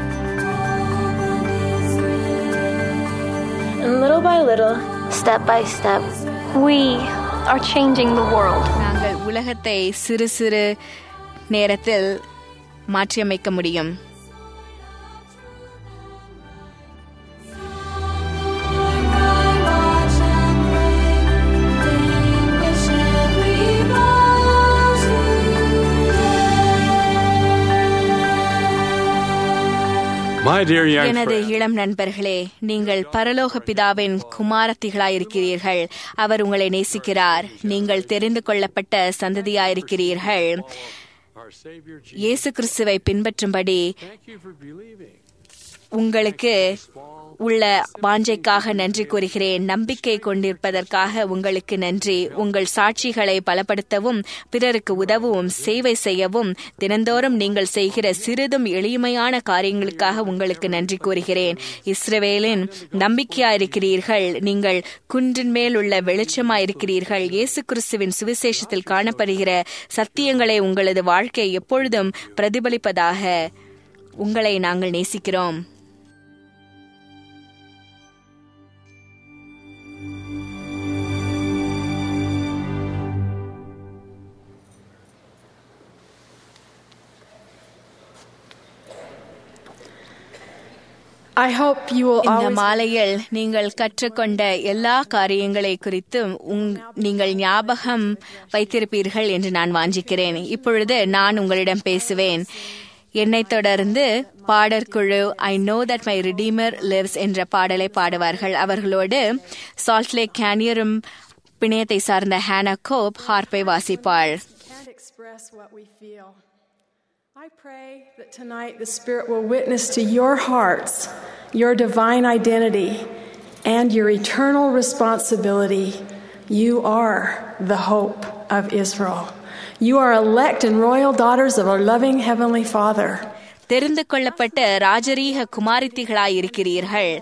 And little by little, step by step, we are changing the world. நாங்கள் உலகத்தை சிறு சிறு நேரத்தில் மாற்றியமைக்க முடியும் My dear young எனது friend, இளம் நண்பர்களே நீங்கள் பரலோக பிதாவின் குமாரத்திகளாயிருக்கிறீர்கள் அவர் உங்களை நேசிக்கிறார் நீங்கள் தெரிந்து கொள்ளப்பட்ட சந்ததியாயிருக்கிறீர்கள் our Savior Jesus, இயேசு கிறிஸ்துவை பின்பற்றும்படி thank you for believing. உங்களுக்கு உள்ள வாஞ்சைக்காக நன்றி கூறுகிறேன் நம்பிக்கை கொண்டிருப்பதற்காக உங்களுக்கு நன்றி உங்கள் சாட்சிகளை பலப்படுத்தவும் பிறருக்கு உதவவும் சேவை செய்யவும் தினந்தோறும் நீங்கள் செய்கிற சிறிதும் எளிமையான காரியங்களுக்காக உங்களுக்கு நன்றி கூறுகிறேன் இஸ்ரவேலின் நம்பிக்கையாயிருக்கிறீர்கள் நீங்கள் குன்றின் மேல் உள்ள வெளிச்சமாயிருக்கிறீர்கள் இயேசு கிறிஸ்துவின் சுவிசேஷத்தில் காணப்படுகிற சத்தியங்களை உங்களது வாழ்க்கை எப்பொழுதும் பிரதிபலிப்பதாக உங்களை நாங்கள் நேசிக்கிறோம் I hope you will இந்த always மாலையில் நீங்கள் கற்றுக்கொண்ட எல்லா காரியங்களை குறித்தும் உங்- நீங்கள் ஞாபகம் வைத்திருப்பீர்கள் என்று நான் வாஞ்சிக்கிறேன் இப்பொழுது நான் உங்களிடம் பேசுவேன் என்னைத் தொடர்ந்து பாடற்குழு I know that my redeemer lives என்ற பாடலை பாடுவார்கள் அவர்களோடு சால்ட் லேக் கேனியரும் பிணையத்தை சார்ந்த ஹேனா கோப் ஹார்ப்பை வாசிப்பாள் can't express what we feel. I pray that tonight the Spirit will witness to your hearts your divine identity and your eternal responsibility. You are the hope of Israel. You are elect and royal daughters of our loving Heavenly Father. தெரிந்து கொள்ளப்பட்ட ராஜரீக குமாரித்திகளாயிருக்கிறீர்கள்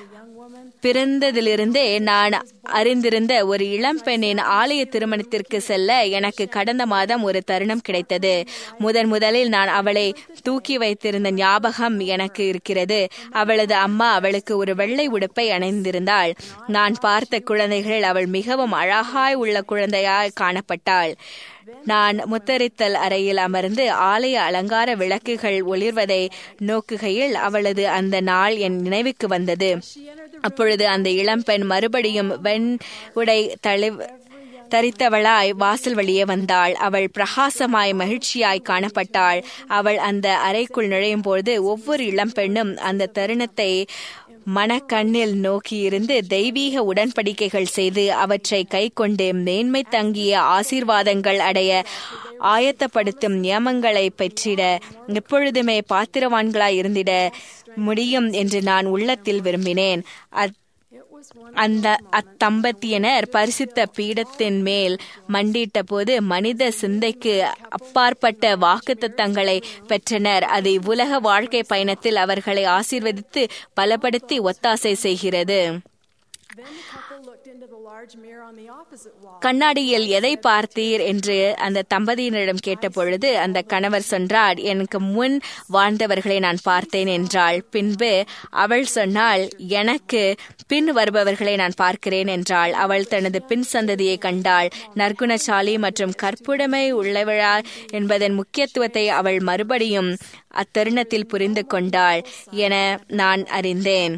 பிறந்ததிலிருந்தே நான் அறிந்திருந்த ஒரு இளம் பெண்ணின் ஆலய திருமணத்திற்கு செல்ல எனக்கு கடந்த மாதம் ஒரு தருணம் கிடைத்தது முதன் முதலில் நான் அவளை தூக்கி வைத்திருந்த ஞாபகம் எனக்கு இருக்கிறது அவளது அம்மா அவளுக்கு ஒரு வெள்ளை உடுப்பை அணிந்திருந்தாள் நான் பார்த்த குழந்தைகள் அவள் மிகவும் அழகாய் உள்ள குழந்தையாய் காணப்பட்டாள் நான் முத்தரித்தல் அறையில் அமர்ந்து ஆலய அலங்கார விளக்குகள் ஒளிர்வதை நோக்குகையில் அவளது அந்த நாள் என் நினைவுக்கு வந்தது அப்பொழுது அந்த இளம்பெண் மறுபடியும் வெண் உடை தளி தரித்தவளாய் வாசல் வழியே வந்தாள் அவள் பிரகாசமாய் மகிழ்ச்சியாய் காணப்பட்டாள் அவள் அந்த அறைக்குள் நுழையும் போது ஒவ்வொரு இளம்பெண்ணும் அந்த தருணத்தை மனக்கண்ணில் நோக்கியிருந்து தெய்வீக உடன்படிக்கைகள் செய்து அவற்றை கைக்கொண்டு மேன்மை தங்கிய ஆசீர்வாதங்கள் அடைய ஆயத்தப்படுத்தும் நியமங்களை பெற்றிட எப்பொழுதுமே பாத்திரவான்களாய் இருந்திட முடியும் என்று நான் உள்ளத்தில் விரும்பினேன் அத் அந்த அத்தம்பதியினர் பரிசுத்த பீடத்தின் மேல் மண்டிட்ட போது மனித சிந்தைக்கு அப்பாற்பட்ட வாக்குத்தத்தங்களை பெற்றனர் அது இவ்வுலக வாழ்க்கை பயணத்தில் அவர்களை ஆசீர்வதித்து பலப்படுத்தி ஒத்தாசை செய்கிறது Then the couple looked into the large mirror on the opposite wall. கண்ணாடியில் எதை பார்த்தீர் என்று அந்த தம்பதியினரிடம் கேட்டபொழுது அந்த கணவர் சொன்னார் எனக்கு முன் வாழ்ந்தவர்களை நான் பார்த்தேன் என்றாள் பின்பு அவள் சொன்னாள் எனக்கு பின் வருபவர்களை நான் பார்க்கிறேன் என்றாள் அவள் தனது பின் சந்ததியை கண்டாள் நற்குணசாலி மற்றும் கற்புடைமை உள்ளவளா என்பதன் முக்கியத்துவத்தை அவள் மறுபடியும் அத்தருணத்தில் புரிந்து கொண்டாள் என நான் அறிந்தேன்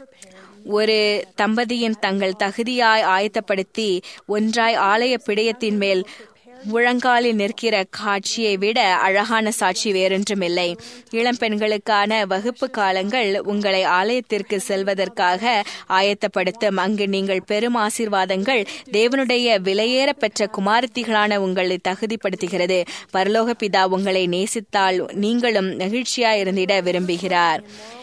ஒரு தம்பதியின் தங்கள் தகுதியாய் ஆயத்தப்படுத்தி ஒன்றாய் ஆலய பிடையத்தின் மேல் முழங்காலில் நிற்கிற காட்சியை விட அழகான சாட்சி வேறொன்றுமில்லை இளம்பெண்களுக்கான வகுப்பு காலங்கள் உங்களை ஆலயத்திற்கு செல்வதற்காக ஆயத்தப்படுத்தும் அங்கு நீங்கள் பெரும் ஆசீர்வாதங்கள் தேவனுடைய விலையேற பெற்ற குமாரத்திகளான உங்களை தகுதிப்படுத்துகிறது பரலோக பிதா உங்களை நேசித்தால் நீங்களும் மகிழ்ச்சியாய் இருந்திட விரும்புகிறார்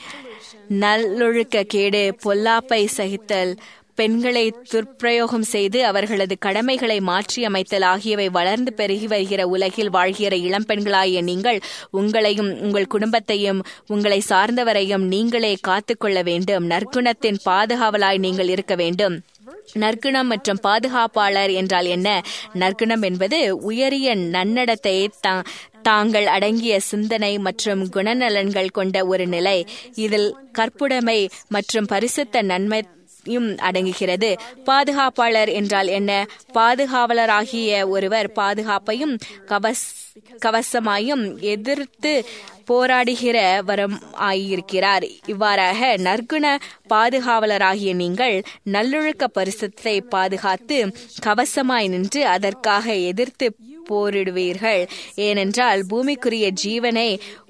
நல்லொழுக்க கேடு பொல்லாப்பை சகித்தல் பெண்களை துர்ப்பிரயோகம் செய்து அவர்களது கடமைகளை மாற்றியமைத்தல் ஆகியவை வளர்ந்து பெருகி வருகிற உலகில் வாழ்கிற இளம்பெண்களாகிய நீங்கள் உங்களையும் உங்கள் குடும்பத்தையும் உங்களை சார்ந்தவரையும் நீங்களே காத்துக்கொள்ள வேண்டும் நற்குணத்தின் பாதுகாவலாய் நீங்கள் இருக்க வேண்டும் நற்குணம் மற்றும் பாதுகாப்பாளர் என்றால் என்ன நற்குணம் என்பது உயரிய நன்னடத்தை தா- தாங்கள் அடங்கிய சிந்தனை மற்றும் குணநலன்கள் கொண்ட ஒரு நிலை இதில் கற்புடைமை மற்றும் பரிசுத்த நன்மையும் அடங்குகிறது பாதுகாப்பாளர் என்றால் என்ன பாதுகாவலராகிய ஒருவர் பாதுகாப்பையும் கவஸ் கவசமாயும் எதிர்த்து போராடுகிற வரம் ஆயிருக்கிறார் இவ்வாறாக நற்குண பாதுகாவலராகிய நீங்கள் நல்லொழுக்க பரிசுத்தை பாதுகாத்து கவசமாய் நின்று அதற்காக எதிர்த்து போரிடுவீர்கள் ஏனென்றால் பூமிக்குரிய ஜீவனை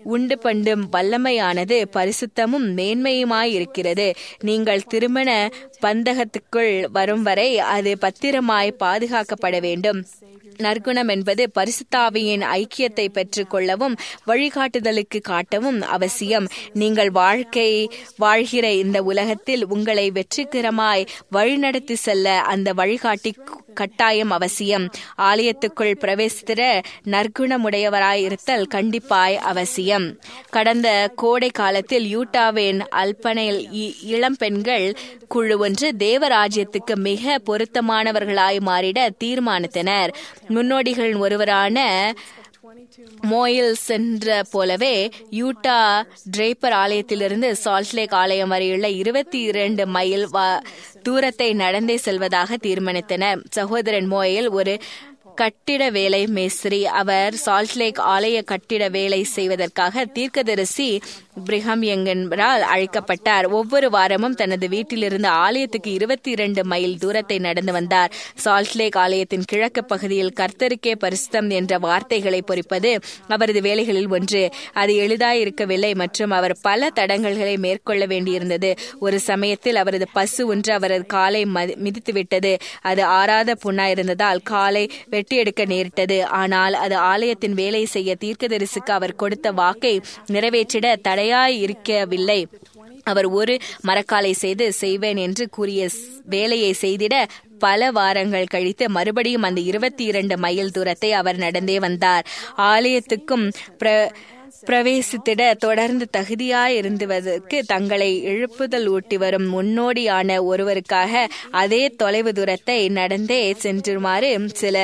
உண்டு பண்டும் வல்லமையானது பரிசுத்தமும் மேன்மையுமாயிருக்கிறது நீங்கள் திருமண பந்தகத்துக்குள் வரும் வரை அது பத்திரமாய் பாதுகாக்கப்பட வேண்டும் நற்குணம் என்பது பரிசுத்தாவியின் ஐக்கியத்தை பெற்றுக் கொள்ளவும் வழிகாட்டுதலுக்கு காட்டவும் அவசியம் நீங்கள் வாழ்க்கை வாழ்கிற இந்த உலகத்தில் உங்களை வெற்றிகரமாய் வழிநடத்தி செல்ல அந்த வழிகாட்டி கட்டாயம் அவசியம் ஆலயத்துக்குள் பிரவேசித்திட நற்குணமுடையவராய் இருத்தல் கண்டிப்பாய் அவசியம் கடந்த கோடை காலத்தில் யூட்டாவின் அல்பனையில் இ- இளம் பெண்கள் குழு ஒன்று தேவராஜ்யத்துக்கு மிக பொருத்தமானவர்களாய் மாறிட தீர்மானித்தனர் முன்னோடிகள் ஒருவரான மோயில் சென்ற போலவே யூட்டா டிரேப்பர் ஆலயத்திலிருந்து சால்ட்லேக் ஆலயம் வரையுள்ள இருபத்தி இரண்டு மைல் வ- தூரத்தை நடந்தே செல்வதாக தீர்மானித்தனர் சகோதரன் மோயில் ஒரு கட்டிட வேலை மேஸ்திரி அவர் சால்ட்லேக் ஆலய கட்டிட வேலை செய்வதற்காக தீர்க்கதரிசி பிரிஹம் என்பவரால் அழைக்கப்பட்டார் ஒவ்வொரு வாரமும் தனது வீட்டிலிருந்து ஆலயத்துக்கு இருபத்தி இரண்டு மைல் தூரத்தை நடந்து வந்தார் சால்ட்லேக் ஆலயத்தின் கிழக்கு பகுதியில் கர்த்தருக்கே பரிசுத்தம் என்ற வார்த்தைகளை பொறிப்பது அவரது வேலைகளில் ஒன்று அது எளிதாய் இருக்கவில்லை மற்றும் அவர் பல தடங்கல்களை மேற்கொள்ள வேண்டியிருந்தது ஒரு சமயத்தில் அவரது பசு ஒன்று அவரது காலை மதி- மிதித்துவிட்டது அது ஆறாத புண்ணாயிருந்ததால் காலை வெட்டி எடுக்க நேரிட்டது ஆனால் அது ஆலயத்தின் வேலை செய்ய தீர்க்கதரிசிக்கு அவர் கொடுத்த வாக்கை நிறைவேற்றிட தடையாய் இருக்கவில்லை அவர் ஒரு மரக்காலை செய்து செய்வேன் என்று கூறிய ஸ்- வேலையை செய்திட பல வாரங்கள் கழித்து மறுபடியும் அந்த இருபத்தி இரண்டு மைல் தூரத்தை அவர் நடந்தே வந்தார் ஆலயத்துக்கும் பிர- பிரவேசித்திட தொடர்ந்து தகுதியாயிருந்துவதற்கு தங்களை எழுப்புதல் ஊட்டி வரும் முன்னோடியான ஒருவருக்காக அதே தொலைவு தூரத்தை நடந்தே சென்றுமாறு சில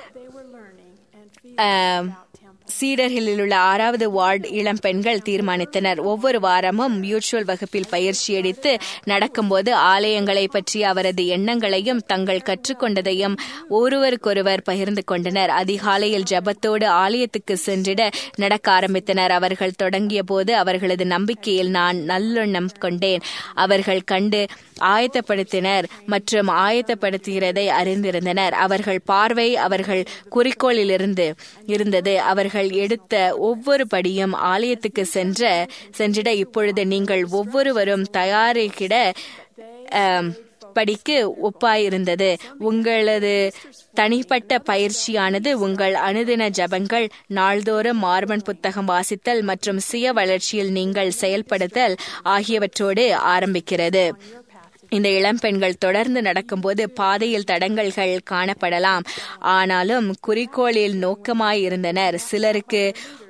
ஆம், சீடர்களில் உள்ள ஆறாவது வார்டு இளம் பெண்கள் தீர்மானித்தனர் ஒவ்வொரு வாரமும் மியூச்சுவல் வகுப்பில் பயிற்சி அடித்து நடக்கும்போது ஆலயங்களை பற்றிய அவரது எண்ணங்களையும் தங்கள் கற்றுக்கொண்டதையும் ஒருவருக்கொருவர் பகிர்ந்து கொண்டனர் அதிகாலையில் ஜெபத்தோடு ஆலயத்துக்கு சென்றிட நடக்க ஆரம்பித்தனர் அவர்கள் தொடங்கிய போது அவர்களது நம்பிக்கையில் நான் நல்லெண்ணம் கொண்டேன் அவர்கள் கண்டு ஆயத்தப்படுத்தினர் மற்றும் ஆயத்தப்படுத்துகிறதை அறிந்திருந்தனர் அவர்கள் பார்வை அவர்கள் குறிக்கோளிலிருந்து இருந்தது அவர்கள் எடுத்த ஒவ்வொரு படியும் ஆலயத்துக்கு சென்ற சென்றிட இப்பொழுது நீங்கள் ஒவ்வொருவரும் தயாரிக்கிட ஆம், படிக்கு ஒப்பாயிருந்தது உங்களது தனிப்பட்ட பயிற்சியானது உங்கள் அனுதின ஜபங்கள் நாள்தோறும் மார்பன் புத்தகம் வாசித்தல் மற்றும் சுய வளர்ச்சியில் நீங்கள் செயல்படுத்தல் ஆகியவற்றோடு ஆரம்பிக்கிறது இந்த இளம்பெண்கள் தொடர்ந்து நடக்கும்போது பாதையில் தடங்கல்கள் காணப்படலாம் ஆனாலும் குறிக்கோளில் நோக்கமாயிருந்தனர் சிலருக்கு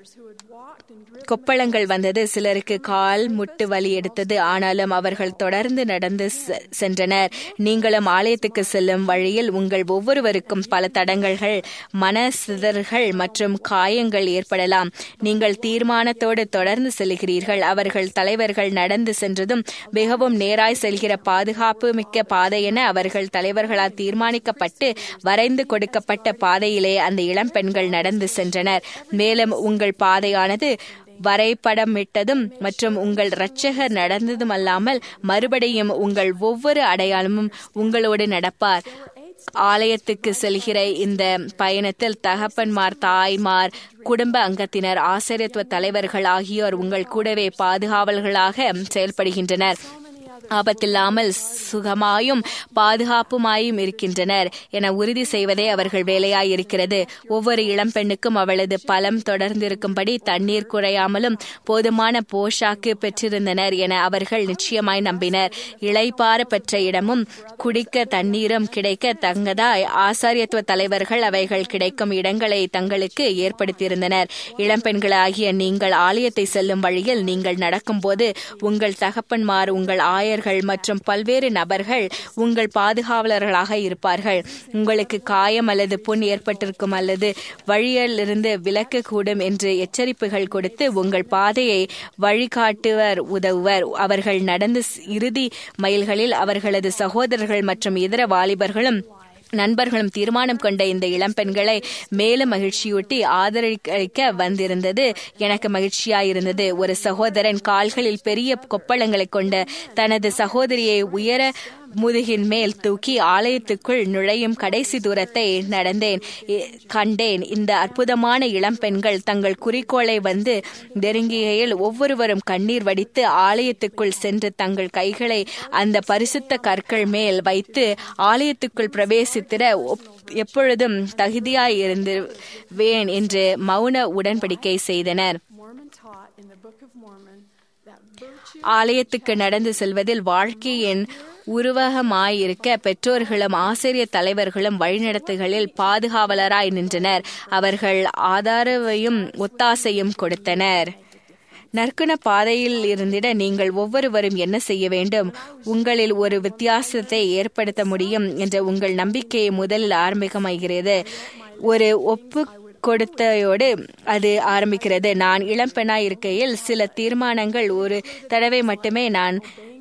கொப்பளங்கள் வந்தது சிலருக்கு கால் முட்டு வலி எடுத்தது ஆனாலும் அவர்கள் தொடர்ந்து நடந்து செ- சென்றனர் நீங்களும் ஆலயத்துக்கு செல்லும் வழியில் உங்கள் ஒவ்வொருவருக்கும் பல தடங்கல்கள் மன சிதறல்கள் மற்றும் காயங்கள் ஏற்படலாம் நீங்கள் தீர்மானத்தோடு தொடர்ந்து செல்கிறீர்கள் அவர்கள் தலைவர்கள் நடந்து சென்றதும் மிகவும் நேராய் செல்கிற பாதுகாப்பு மிக்க பாதை என அவர்கள் தலைவர்களால் தீர்மானிக்கப்பட்டு வரைந்து கொடுக்கப்பட்ட பாதையிலே அந்த இளம் பெண்கள் நடந்து சென்றனர் மேலும் உங்கள் பாதையானது வரைபடமிட்டதும் மற்றும் உங்கள் இரட்சகர் நடந்ததும் அல்லாமல் மறுபடியும் உங்கள் ஒவ்வொரு அடையாளமும் உங்களோடு நடப்பார் ஆலயத்துக்கு செல்கிற இந்த பயணத்தில் தகப்பன்மார் தாய்மார் குடும்ப அங்கத்தினர் ஆசிரியத்துவ தலைவர்கள் ஆகியோர் உங்கள் கூடவே பாதுகாவல்களாக செயல்படுகின்றனர் ஆபத்தில்லாமல் சுகமாயும் பாதுகாப்புமாயும் இருக்கின்றனர் என உறுதி செய்வதே அவர்கள் வேலையாயிருக்கிறது ஒவ்வொரு இளம்பெண்ணுக்கும் அவளது பலம் தொடர்ந்திருக்கும்படி தண்ணீர் குறையாமலும் போதுமான போஷாக்கு பெற்றிருந்தனர் என அவர்கள் நிச்சயமாய் நம்பினர் இளைப்பாற பெற்ற இடமும் குடிக்க தண்ணீரும் கிடைக்க தங்கதாய் ஆசாரியத்துவ தலைவர்கள் அவைகள் கிடைக்கும் இடங்களை தங்களுக்கு ஏற்படுத்தியிருந்தனர் இளம்பெண்களாகிய நீங்கள் ஆலயத்தை செல்லும் வழியில் நீங்கள் நடக்கும்போது உங்கள் தகப்பன்மார் உங்கள் ஆயர்கள் மற்றும் பல்வேறு நபர்கள் உங்கள் பாதுகாவலர்களாக இருப்பார்கள் உங்களுக்கு காயம் அல்லது புண் ஏற்பட்டிருக்கும் அல்லது வழியிலிருந்து விலக்கக்கூடும் என்று எச்சரிப்புகள் கொடுத்து உங்கள் பாதையை வழிகாட்டுவர் உதவுவர் அவர்கள் நடந்து இறுதி மைல்களில் அவர்களது சகோதரர்கள் மற்றும் இதர வாலிபர்களும் நண்பர்களும் தீர்மானம் கொண்ட இந்த இளம்பெண்களை மேலும் மகிழ்ச்சியூட்டி ஆதரிக்க வந்திருந்தது எனக்கு மகிழ்ச்சியாயிருந்தது ஒரு சகோதரன் கால்களில் பெரிய கொப்பளங்களை கொண்ட தனது சகோதரியை உயர முதுகின் மேல் தூக்கி ஆலயத்துக்குள் நுழையும் கடைசி தூரத்தை நடந்தேன் இ- கண்டேன் இந்த அற்புதமான இளம்பெண்கள் தங்கள் குறிக்கோளை வந்து நெருங்கிகையில் ஒவ்வொருவரும் கண்ணீர் வடித்து ஆலயத்துக்குள் சென்று தங்கள் கைகளை அந்த பரிசுத்த கற்கள் மேல் வைத்து ஆலயத்துக்குள் பிரவேசித்திட ஒப்- எப்பொழுதும் தகுதியாய் இருந்துவேன் என்று மௌன உடன்படிக்கை செய்தனர் Mormon taught in the Book of Mormon that virtue ஆலயத்துக்கு நடந்து செல்வதில் வாழ்க்கையின் உருவகமாயிருக்க பெற்றோர்களும் ஆசிரியர் தலைவர்களும் வழிநடத்துகளில் பாதுகாவலராய் நின்றனர் அவர்கள் ஆதரவையும் ஒத்தாசையும் கொடுத்தனர் நற்குண பாதையில் இருந்திட நீங்கள் ஒவ்வொருவரும் என்ன செய்ய வேண்டும் உங்களில் ஒரு வித்தியாசத்தை ஏற்படுத்த முடியும் என்ற உங்கள் நம்பிக்கையை முதலில் ஆரம்பிக்கமாகிறது ஒரு ஒப்பு கொடுத்தையோடு அது ஆரம்பிக்கிறது நான் இளம்பெண்ணாய் இருக்கையில் சில தீர்மானங்கள் ஒரு தடவை மட்டுமே நான்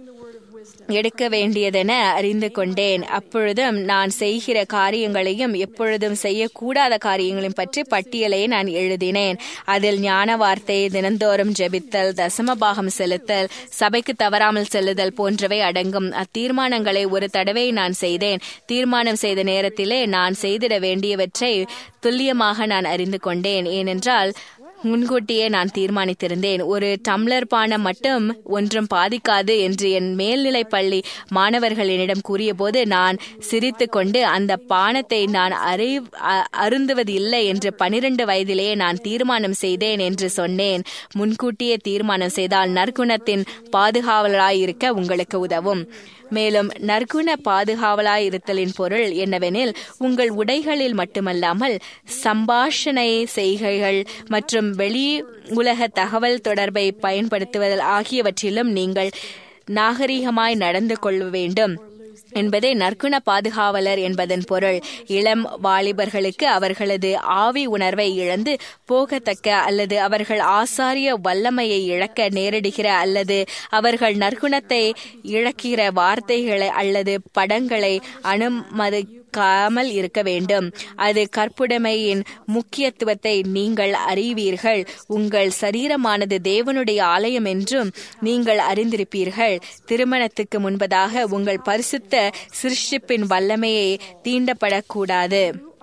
எடுக்க வேண்டியதென அறிந்து கொண்டேன் அப்பொழுதும் நான் செய்கிற காரியங்களையும் எப்பொழுதும் செய்யக்கூடாத காரியங்களையும் பற்றி பட்டியலை நான் எழுதினேன் அதில் ஞான வார்த்தை தினந்தோறும் ஜெபித்தல் தசமபாகம் செலுத்தல் சபைக்கு தவறாமல் செல்லுதல் போன்றவை அடங்கும் அத்தீர்மானங்களை ஒரு தடவை நான் செய்தேன் தீர்மானம் செய்த நேரத்திலே நான் செய்திட வேண்டியவற்றை துல்லியமாக நான் அறிந்து கொண்டேன் ஏனென்றால் முன்கூட்டியே நான் தீர்மானித்திருந்தேன் ஒரு டம்ளர் பானம் மட்டும் ஒன்றும் பாதிக்காது என்று என் மேல்நிலை பள்ளி மாணவர்கள் என்னிடம் கூறியபோது நான் சிரித்து கொண்டு அந்த பானத்தை நான் அறி அ- அருந்துவது இல்லை என்று பனிரெண்டு வயதிலேயே நான் தீர்மானம் செய்தேன் என்று சொன்னேன் முன்கூட்டியே தீர்மானம் செய்தால் நற்குணத்தின் பாதுகாவலராயிருக்க உங்களுக்கு உதவும் மேலும் நற்குண பாதுகாவலாயிருத்தலின் பொருள் என்னவெனில் உங்கள் உடைகளில் மட்டுமல்லாமல் சம்பாஷணை செய்கைகள் மற்றும் வெளி உலக தகவல் தொடர்பை பயன்படுத்துவதில் ஆகியவற்றிலும் நீங்கள் நாகரிகமாய் நடந்து கொள்ள வேண்டும் என்பதே நற்குண பாதுகாவலர் என்பதன் பொருள் இளம் வாலிபர்களுக்கு அவர்களது ஆவி உணர்வை இழந்து போகத்தக்க அல்லது அவர்கள் ஆசாரிய வல்லமையை இழக்க நேரிடுகிற அல்லது அவர்கள் நற்குணத்தை இழக்கிற வார்த்தைகளை அல்லது படங்களை அனுமதிக்காமல் இருக்க வேண்டும் அது கற்புடைமையின் முக்கியத்துவத்தை நீங்கள் அறிவீர்கள் உங்கள் சரீரமானது தேவனுடைய ஆலயம் என்றும் நீங்கள் அறிந்திருப்பீர்கள் திருமணத்துக்கு முன்பதாக உங்கள் பரிசுத்த சிருஷ்டிப்பின் வல்லமையை தீண்டப்படக்கூடாது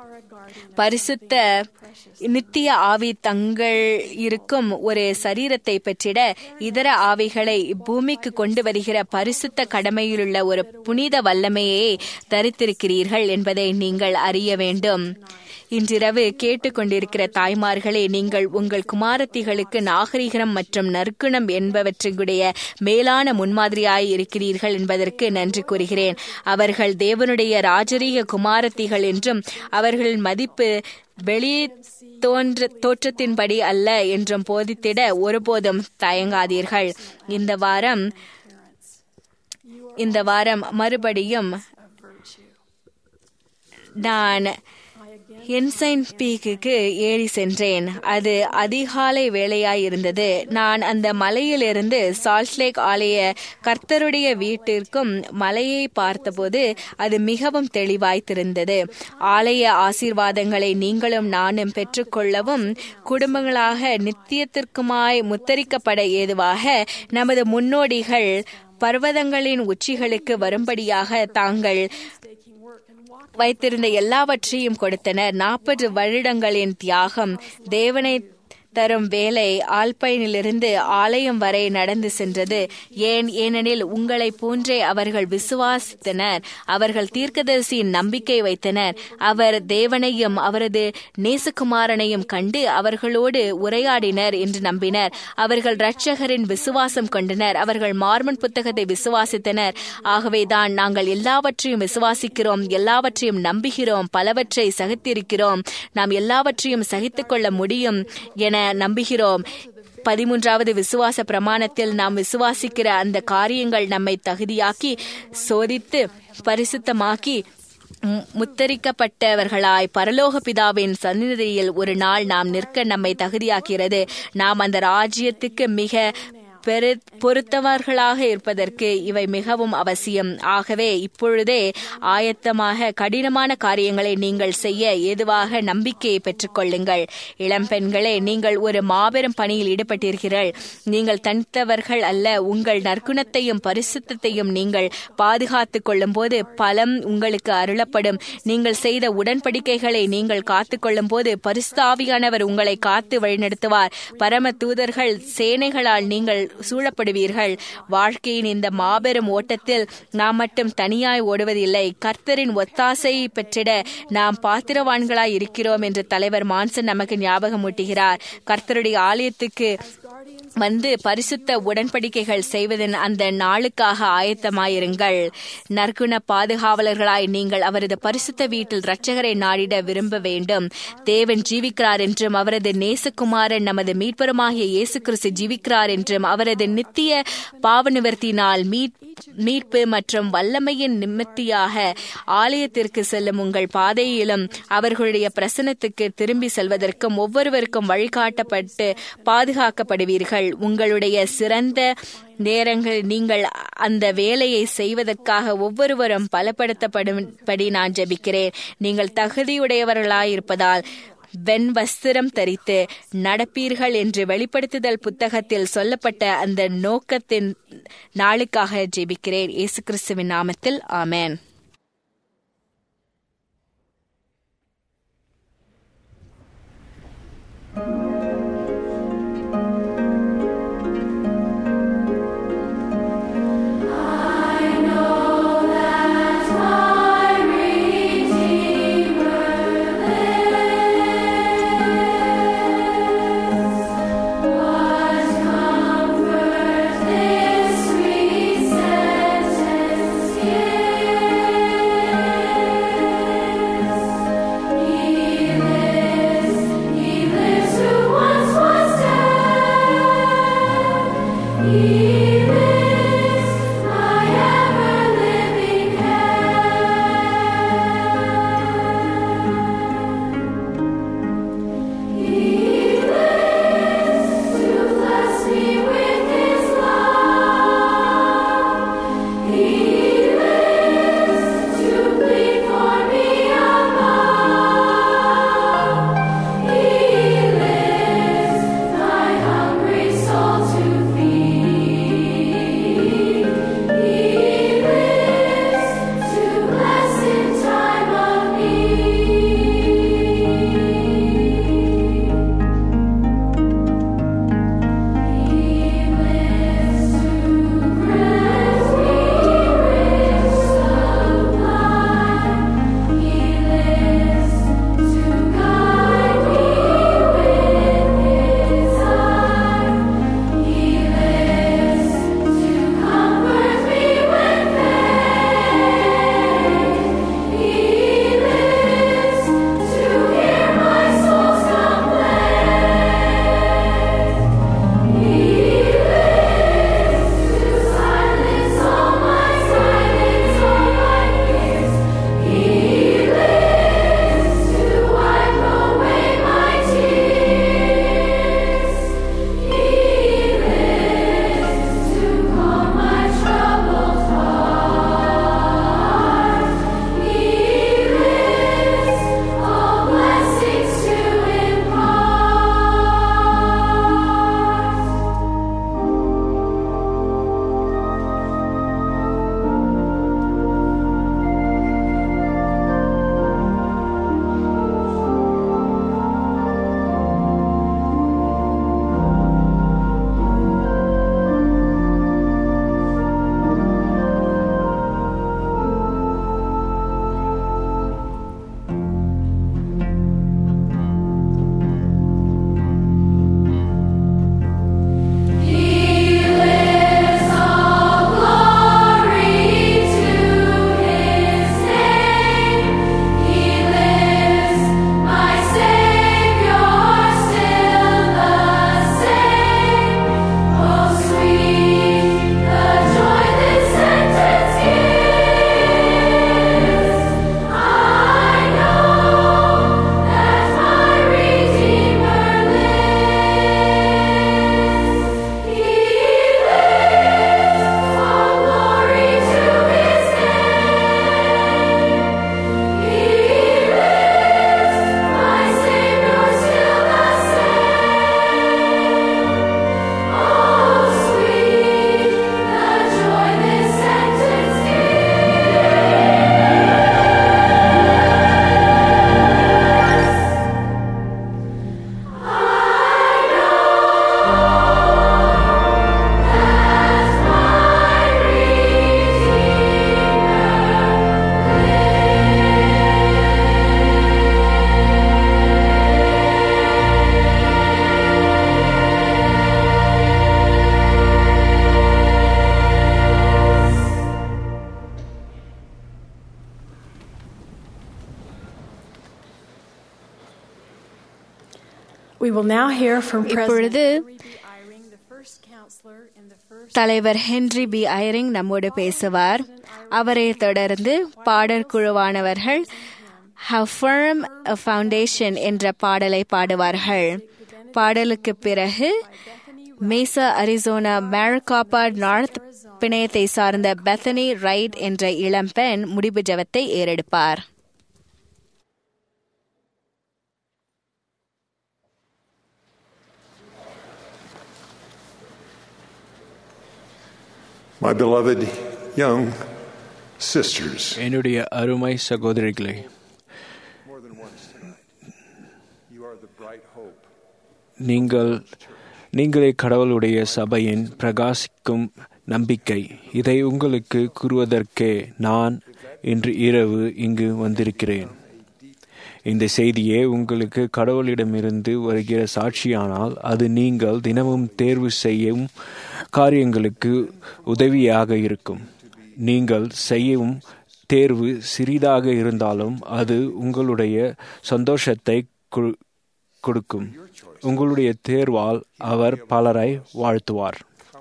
பரிசுத்த நித்திய ஆவி தங்கள் இருக்கும் ஒரு சரீரத்தை பெற்றிட இதர ஆவிகளை பூமிக்கு கொண்டு வருகிற பரிசுத்த கடமையிலுள்ள ஒரு புனித வல்லமையை தரித்திருக்கிறீர்கள் என்பதை நீங்கள் அறிய வேண்டும் இன்றிரவு கேட்டுக்கொண்டிருக்கிற தாய்மார்களே நீங்கள் உங்கள் குமாரத்திகளுக்கு நாகரிகம் மற்றும் நற்குணம் என்பவற்றுடைய மேலான முன்மாதிரியாய் இருக்கிறீர்கள் என்பதற்கு நன்றி கூறுகிறேன் அவர்கள் தேவனுடைய ராஜரீக குமாரத்திகள் என்றும் அவர்களின் மதிப்பு வெளியே தோன்ற தோற்றத்தின்படி அல்ல என்றும் போதித்திட ஒருபோதும் தயங்காதீர்கள் இந்த வாரம் இந்த வாரம் மறுபடியும் நான் என்சைன் பீக்குக்கு ஏறி சென்றேன் அது அதிகாலை வேளையாயிருந்தது நான் அந்த மலையிலிருந்து சால்ட்லேக் ஆலய கர்த்தருடைய வீட்டிற்கும் மலையை பார்த்தபோது அது மிகவும் தெளிவாய்த்திருந்தது ஆலய ஆசீர்வாதங்களை நீங்களும் நானும் பெற்றுக்கொள்ளவும் குடும்பங்களாக நித்தியத்திற்குமாய் முத்தரிக்கப்பட ஏதுவாக நமது முன்னோடிகள் பர்வதங்களின் உச்சிகளுக்கு வரும்படியாக தாங்கள் வைத்திருந்த எல்லாவற்றையும் கொடுத்தனர் நாற்பது வருடங்களின் தியாகம் தேவனை தரும் வேலை ஆல்பைனிலிருந்து ஆலயம் வரை நடந்து சென்றது ஏன் ஏனெனில் உங்களை போன்றே அவர்கள் விசுவாசித்தனர் அவர்கள் தீர்க்கதரிசியின் நம்பிக்கை வைத்தனர் அவர் தேவனையும் அவரது நேசகுமாரனையும் கண்டு அவர்களோடு உரையாடினர் என்று நம்பினர் அவர்கள் இரட்சகரின் விசுவாசம் கொண்டனர் அவர்கள் மார்மன் புத்தகத்தை விசுவாசித்தனர் ஆகவேதான் நாங்கள் எல்லாவற்றையும் விசுவாசிக்கிறோம் எல்லாவற்றையும் நம்புகிறோம் பலவற்றை சகித்திருக்கிறோம் நாம் எல்லாவற்றையும் சகித்துக் கொள்ள முடியும் என நம்புகிறோம் பதிமூன்றாவது விசுவாச பிரமாணத்தில் நாம் விசுவாசிக்கிற அந்த காரியங்கள் நம்மை தகுதியாக்கி சோதித்து பரிசுத்தமாக்கி மு- முத்தரிக்கப்பட்டவர்களாய் பரலோக பிதாவின் சந்நிதியில் ஒரு நாள் நாம் நிற்க நம்மை தகுதியாக்கிறது நாம் அந்த ராஜ்யத்துக்கு மிக பெரு பொருத்தவர்களாக இருப்பதற்கு இவை மிகவும் அவசியம் ஆகவே இப்பொழுதே ஆயத்தமாக கடினமான காரியங்களை நீங்கள் செய்ய ஏதுவாக நம்பிக்கையை பெற்றுக்கொள்ளுங்கள் இளம்பெண்களே நீங்கள் ஒரு மாபெரும் பணியில் ஈடுபட்டீர்கள் நீங்கள் தனித்தவர்கள் அல்ல உங்கள் நற்குணத்தையும் பரிசுத்தையும் நீங்கள் பாதுகாத்துக் கொள்ளும் போது பலம் உங்களுக்கு அருளப்படும் நீங்கள் செய்த உடன்படிக்கைகளை நீங்கள் காத்துக் கொள்ளும் போது பரிசுத்தாவியானவர் உங்களை காத்து வழிநடத்துவார் பரம தூதர்கள் சேனைகளால் நீங்கள் சூழப்படுவீர்கள் வாழ்க்கையின் இந்த மாபெரும் ஓட்டத்தில் நாம் மட்டும் தனியாய் ஓடுவதில்லை கர்த்தரின் ஒத்தாசையை பெற்றிட நாம் பாத்திரவான்களாய் இருக்கிறோம் என்று தலைவர் மான்சன் நமக்கு ஞாபகமூட்டுகிறார் கர்த்தருடைய ஆலயத்துக்கு வந்து பரிசுத்த உடன்படிக்கைகள் செய்வதன் அந்த நாளுக்காக ஆயத்தமாயிருங்கள் நற்குண பாதுகாவலர்களாய் நீங்கள் அவரது பரிசுத்த வீட்டில் இரட்சகரை நாடிட விரும்ப வேண்டும் தேவன் ஜீவிக்கிறார் என்றும் அவரது நேசகுமாரன் நமது மீட்பருமாகிய இயேசு கிறிஸ்து ஜீவிக்கிறார் என்றும் அவரது நித்திய பாவ நிவர்த்தினால் மீட் மீட்பு மற்றும் வல்லமையின் நிமித்தியாக ஆலயத்திற்கு செல்லும் உங்கள் பாதையிலும் அவர்களுடைய பிரசனத்துக்கு திரும்பி செல்வதற்கும் ஒவ்வொருவருக்கும் வழிகாட்டப்பட்டு பாதுகாக்கப்படுவீர்கள் உங்களுடைய சிறந்த நேரங்கள் நீங்கள் அந்த வேலையை செய்வதற்காக ஒவ்வொருவரும் பலப்படுத்தப்படும்படி நான் ஜெபிக்கிறேன் நீங்கள் தகுதியுடையவர்களாயிருப்பதால் வெண் வஸ்திரம் தரித்து நடப்பீர்கள் என்று வெளிப்படுத்துதல் புத்தகத்தில் சொல்லப்பட்ட அந்த நோக்கத்தின் நாளுக்காக ஜெபிக்கிறேன் இயேசு கிறிஸ்துவின் நாமத்தில் ஆமேன் This sweet sentence, yeah. We will now hear from இப்பொழுது President Henry B. Eyring, the first counselor in the first தலைவர் ஹென்றி பி ஐரிங் நம்மோடு பேசுவார் அவரை தொடர்ந்து பாடற் குழுவானவர்கள் How Firm a Foundation என்ற பாடலை பாடுவார்கள் பாடலுக்கு பிறகு மேசா அரிசோனா மேரகாப்பா நார்த் பிணையத்தை சார்ந்த பெத்தனி ரைட் என்ற இளம்பெண் முடிவு ஜெபத்தை ஏறெடுப்பார் My beloved young sisters, என்னுடைய அருமை சகோதரிகளே more than once tonight, you are the bright hope. நீங்கள் நீங்களே கடவுளுடைய சபையின் பிரகாசிக்கும் நம்பிக்கை இதை உங்களுக்கு கூறுவதற்கே நான் இன்று இரவு இங்கு வந்திருக்கிறேன் இந்த செய்தியே உங்களுக்கு கடவுளிடமிருந்து வருகிற சாட்சியானால் அது நீங்கள் தினமும் தேர்வு செய்யும் காரியங்களுக்கு உதவியாக இருக்கும் நீங்கள் செய்யும் தேர்வு சிறிதாக இருந்தாலும் அது உங்களுடைய சந்தோஷத்தை கு- கொடுக்கும் உங்களுடைய தேர்வால் அவர் பலரை வாழ்த்துவார்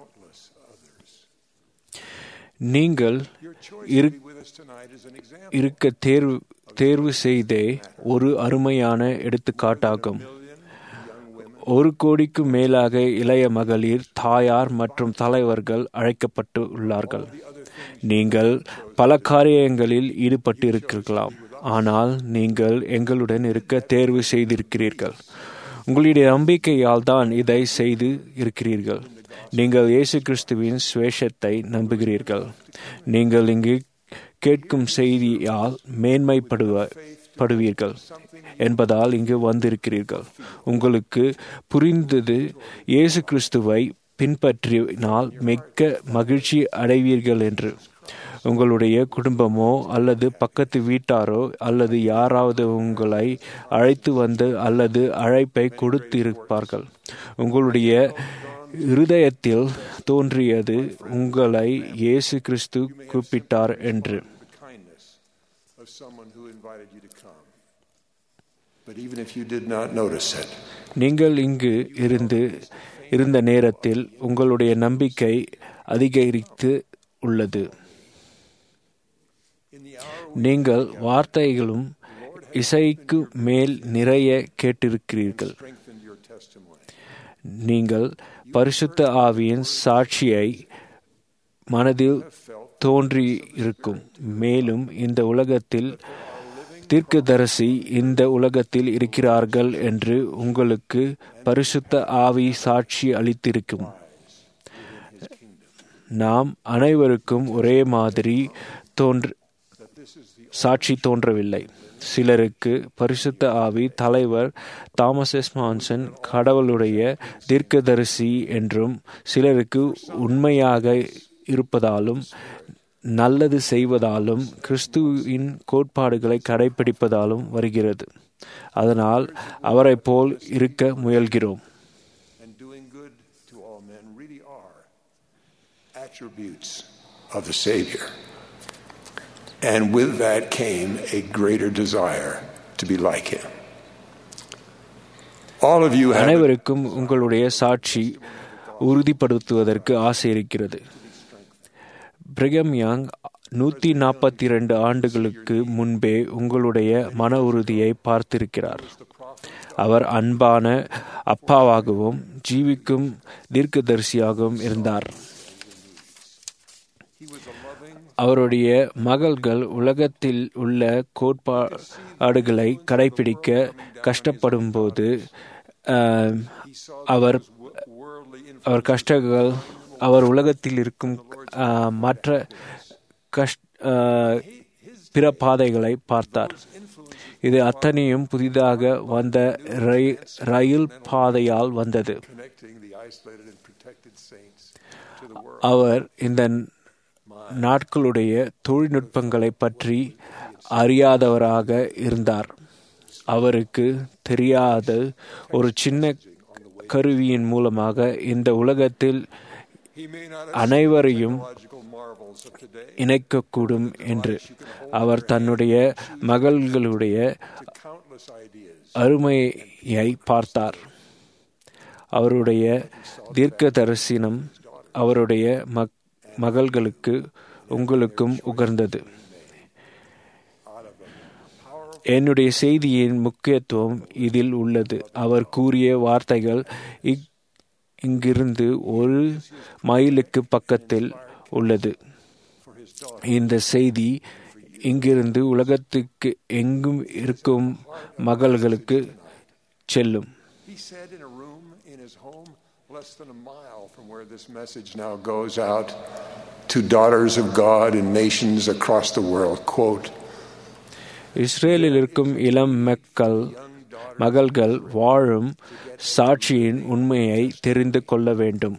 நீங்கள் இரு- With us tonight is an example. இருக்க தேர்வு தேர்வு செய்தே ஒரு அருமையான எடுத்துக்காட்டாகும் ஒரு கோடிக்கு மேலாக இளைய மகளிர் தாயார் மற்றும் தலைவர்கள் அழைக்கப்பட்டு உள்ளார்கள் நீங்கள் பல காரியங்களில் ஈடுபட்டு இருக்கலாம் ஆனால் நீங்கள் எங்களுடன் இருக்க தேர்வு செய்திருக்கிறீர்கள் உங்களுடைய நம்பிக்கையால் தான் இதை செய்து இருக்கிறீர்கள் நீங்கள் இயேசு கிறிஸ்துவின் சுவேஷத்தை நம்புகிறீர்கள் நீங்கள் இங்கு கேட்கும் செய்தியால் மேன்மைப்படுவ படுவீர்கள் என்பதால் இங்கு வந்திருக்கிறீர்கள் உங்களுக்கு புரிந்தது இயேசு கிறிஸ்துவை பின்பற்றினால் மிக்க மகிழ்ச்சி அடைவீர்கள் என்று உங்களுடைய குடும்பமோ அல்லது பக்கத்து வீட்டாரோ அல்லது யாராவது உங்களை அழைத்து வந்து அல்லது அழைப்பை கொடுத்திருப்பார்கள் உங்களுடைய இருதயத்தில் தோன்றியது உங்களை இயேசு கிறிஸ்து கூப்பிட்டார் என்று The kindness of someone who invited you to come. But even if you did not notice it, நீங்கள் இங்கு இருந்து இருந்த நேரத்தில் உங்களுடைய நம்பிக்கை அதிகரித்து உள்ளது நீங்கள் வார்த்தைகளும் இசைக்கு மேல் நிறைய கேட்டிருக்கிறீர்கள் strengthened your testimony. நீங்கள் பரிசுத்த ஆவியின் சாட்சியை மனதில் தோன்றி இருக்கும் மேலும் இந்த உலகத்தில் தீர்க்கதரிசி இந்த உலகத்தில் இருக்கிறார்கள் என்று உங்களுக்கு பரிசுத்த ஆவி சாட்சி அளித்திருக்கும் நாம் அனைவருக்கும் ஒரே மாதிரி தோன்று சாட்சி தோன்றவில்லை சிலருக்கு பரிசுத்த ஆவி தலைவர் தாமஸ் எஸ் மான்சன் கடவுளுடைய தீர்க்கதரிசி என்றும் சிலருக்கு உண்மையாக இருப்பதாலும் நல்லது செய்வதாலும் கிறிஸ்துவின் கோட்பாடுகளை கடைபிடிப்பதாலும் வருகிறது அதனால் அவரைப் போல் இருக்க முயல்கிறோம் And doing good to all men really are attributes of the Savior. And with that came a greater desire to be like Him. All of you have அனைவருக்கும் உங்களுடைய சாட்சி உறுதிப்படுத்துவதற்கு ஆசை இருக்கிறது பிரிகம் யாங் நூத்தி நாற்பத்தி இரண்டு ஆண்டுகளுக்கு முன்பே உங்களுடைய மன உறுதியை பார்த்திருக்கிறார் அவர் அன்பான அப்பாவாகவும் ஜீவிக்கும் தீர்க்கதரிசியாகவும் இருந்தார் அவருடைய மகள்கள் உலகத்தில் உள்ள கோட்பாடுகளை கடைபிடிக்க கஷ்டப்படும்போது ஆஹ், அவர் அவர் கஷ்டங்கள் அவர் உலகத்தில் இருக்கும் ஆஹ், மற்ற கஷ் ஆஹ், பிற பாதைகளை பார்த்தார் இது அத்தனையும் புதிதாக வந்த ரயி- ரயில் பாதையால் வந்தது connecting the isolated and protected saints to the world. அவர் இந்த நாட்களுடைய தொழில்நுட்பங்களை பற்றி அறியாதவராக இருந்தார் அவருக்கு தெரியாத ஒரு சின்ன கருவியின் மூலமாக இந்த உலகத்தில் He may not have அனைவரையும் logical marvels of today. இணைக்கக்கூடும் என்று அவர் தன்னுடைய மகள்களுடைய Countless ideas. அருமையை பார்த்தார் அவருடைய தீர்க்க தரிசனம் அவருடைய மக் மகள்களுக்கு உங்களுக்கும் உகர்ந்தது என்னுடைய செய்தியின் முக்கியத்துவம் இதில் உள்ளது அவர் கூறிய வார்த்தைகள் இக்- இங்கிருந்து ஒரு மைலுக்கு பக்கத்தில் உள்ளது இந்த செய்தி இங்கிருந்து உலகத்துக்கு எங்கும் இருக்கும் மகள்களுக்கு செல்லும் He said in a room in his home, less than a mile from where this message now goes out to daughters of God in nations across the world, quote, இஸ்ரேலில் இருக்கும் இளம் மக்கள் மகள்கள் வாழும் சாட்சியின் உண்மையை தெரிந்து கொள்ள வேண்டும்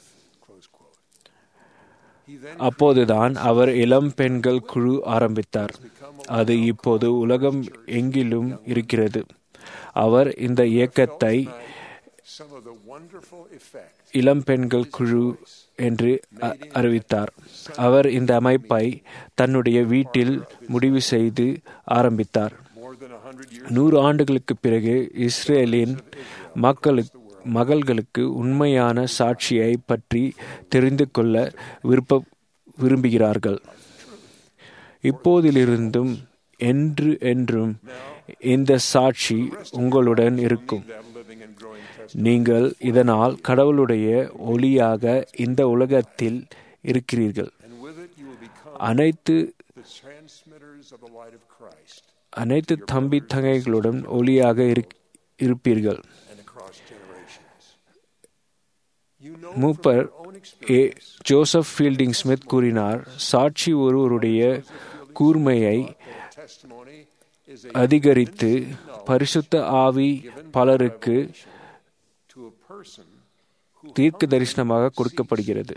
அப்போதுதான் அவர் இளம் பெண்கள் குழு ஆரம்பித்தார் அது இப்போது உலகம் எங்கிலும் இருக்கிறது அவர் இந்த இயக்கத்தை some of the wonderful effects இளம் பெண்கள் குழு என்று அ- அறிவித்தார் அவர் இந்த அமைப்பை தன்னுடைய வீட்டில் முடிவு செய்து ஆரம்பித்தார் நூறு ஆண்டுகளுக்கு பிறகு இஸ்ரேலின் மக்களுக்கு மகள்களுக்கு உண்மையான சாட்சியை பற்றி தெரிந்து கொள்ள விருப்ப விரும்புகிறார்கள் இப்போதிலிருந்தும் என்று என்றும் இந்த சாட்சி உங்களுடன் இருக்கும் நீங்கள் இதனால் கடவுளுடைய ஒளியாக இந்த உலகத்தில் இருக்கிறீர்கள் அனைத்து the transmitters of the light of Christ அனைத்து தம்பி தங்கைகளுடன் ஒளியாக இருக்- இருப்பீர்கள் and across generations. You know மூப்பர் ஏ ஜோசப் ஃபீல்டிங் ஸ்மித் கூறினார் சாட்சி ஒருவருடைய கூர்மையை testimony is a அதிகரித்து பரிசுத்த ஆவி பலருக்கு to a person தீர்க்க தரிசனமாக கொடுக்கப்படுகிறது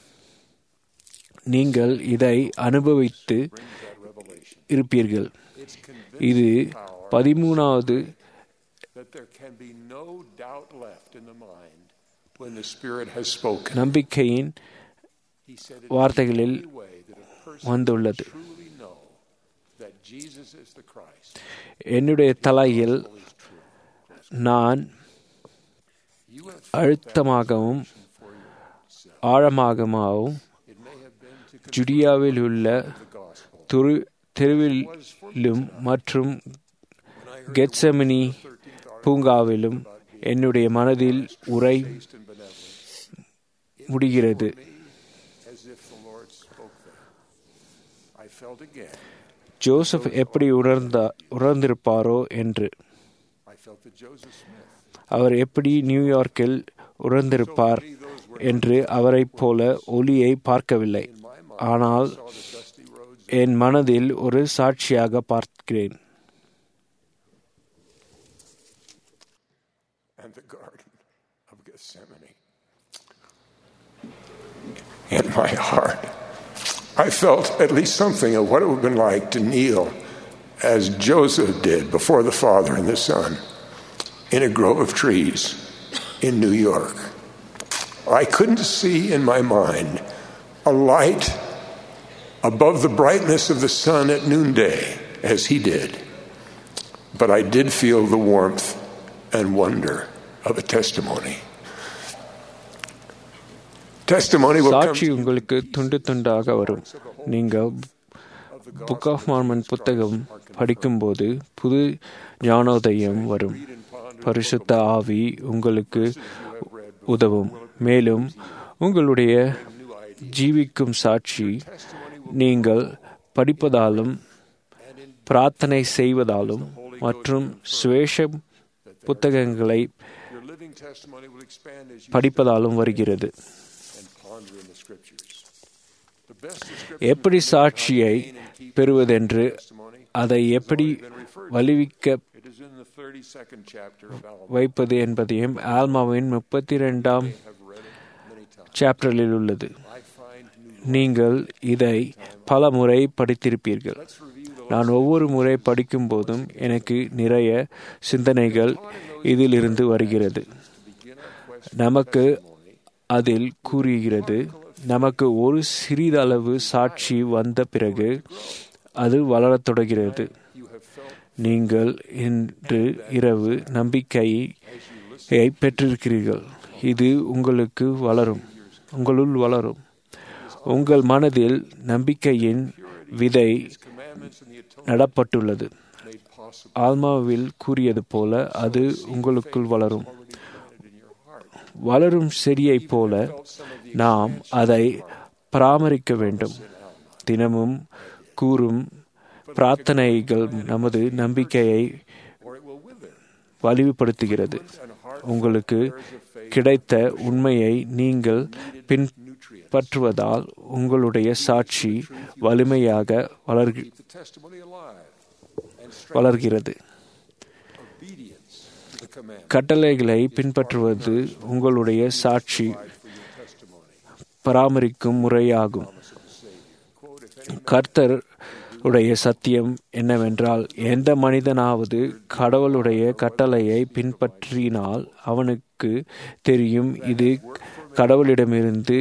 நீங்கள் இதை அனுபவித்து இருப்பீர்கள் இது பதிமூணாவது that there can be no doubt left in the mind when the Spirit has spoken. நம்பிக்கையின் He said it வார்த்தைகளில் in any way that a person வந்துள்ளது truly know that Jesus is the Christ. என்னுடைய தலையில் நான் அழுத்தமாகவும் ஆழமாகவும் ஜுடியாவில் உள்ள துரு தெருவிலும் மற்றும் கெட்சமினி பூங்காவிலும் என்னுடைய மனதில் உரை முடிகிறது As if the Lord spoke there. I felt again. Joseph எப்படி உணர்ந்தா உணர்ந்திருப்பாரோ என்று I felt that Joseph Smith அவர் எப்படி நியூயார்க்கில் உணர்ந்திருப்பார் என்று அவரைப் போல ஒளியை பார்க்கவில்லை ஆனால் என் மனதில் ஒரு சாட்சியாக பார்க்கிறேன் and the Garden of Gethsemane. In my heart, I felt at least something of what it would have been like to kneel as Joseph did before the Father and the Son in a grove of trees in New York. I couldn't see in my mind a light above the brightness of the sun at noonday as he did, but I did feel the warmth and wonder of a testimony. Testimony will come சாட்சி உங்களுக்கு துண்டு துண்டாக வரும் நீங்கள் book of Mormon புத்தகம் படிக்கும்போது புது ஞானோதயம் வரும் பரிசுத்த ஆவி உங்களுக்கு உதவும் மேலும் உங்களுடைய ஜீவிக்கும் சாட்சி நீங்கள் படிப்பதாலும் பிரார்த்தனை செய்வதாலும் மற்றும் சுவேஷ புத்தகங்களை Your living testimony will expand as you படிப்பதாலும் வருகிறது and ponder in the scriptures. The best எப்படி சாட்சியை பெறுவதென்று அதை எப்படி வலிவிக்க it is in the 32nd chapter of Alma. வைப்பது என்பதையும் ஆல்மாவின் முப்பத்தி ரெண்டாம் சாப்டரில் உள்ளது நீங்கள் இதை பல முறை படித்திருப்பீர்கள் நான் ஒவ்வொரு முறை படிக்கும் போதும் எனக்கு நிறைய சிந்தனைகள் இதிலிருந்து வருகிறது நமக்கு அதில் கூறுகிறது நமக்கு ஒரு சிறிதளவு சாட்சி வந்த பிறகு அது வளரத் தொடங்கிறது நீங்கள் இன்று இரவு நம்பிக்கையை பெற்றிருக்கிறீர்கள் இது உங்களுக்கு வளரும் உங்களுள் வளரும் உங்கள் மனதில் நம்பிக்கையின் விதை நடப்பட்டுள்ளது ஆத்மாவில் கூறியது போல அது உங்களுக்குள் வளரும் வளரும் செடியைப் போல நாம் அதை பராமரிக்க வேண்டும் தினமும் கூறும் பிரார்த்தனைகள் நமது நம்பிக்கையை வலிவுபடுத்துகிறது உங்களுக்கு கிடைத்த உண்மையை நீங்கள் பின்பற்றுவதால் உங்களுடைய சாட்சி வலிமையாக வளர்கி வளர்கிறது கட்டளைகளை பின்பற்றுவது உங்களுடைய சாட்சி பராமரிக்கும் முறையாகும் கர்த்தர் உடைய சத்தியம் என்னவென்றால் எந்த மனிதனாவது கடவுளுடைய கட்டளையை பின்பற்றினால் அவனுக்கு தெரியும் இது கடவுளிடமிருந்து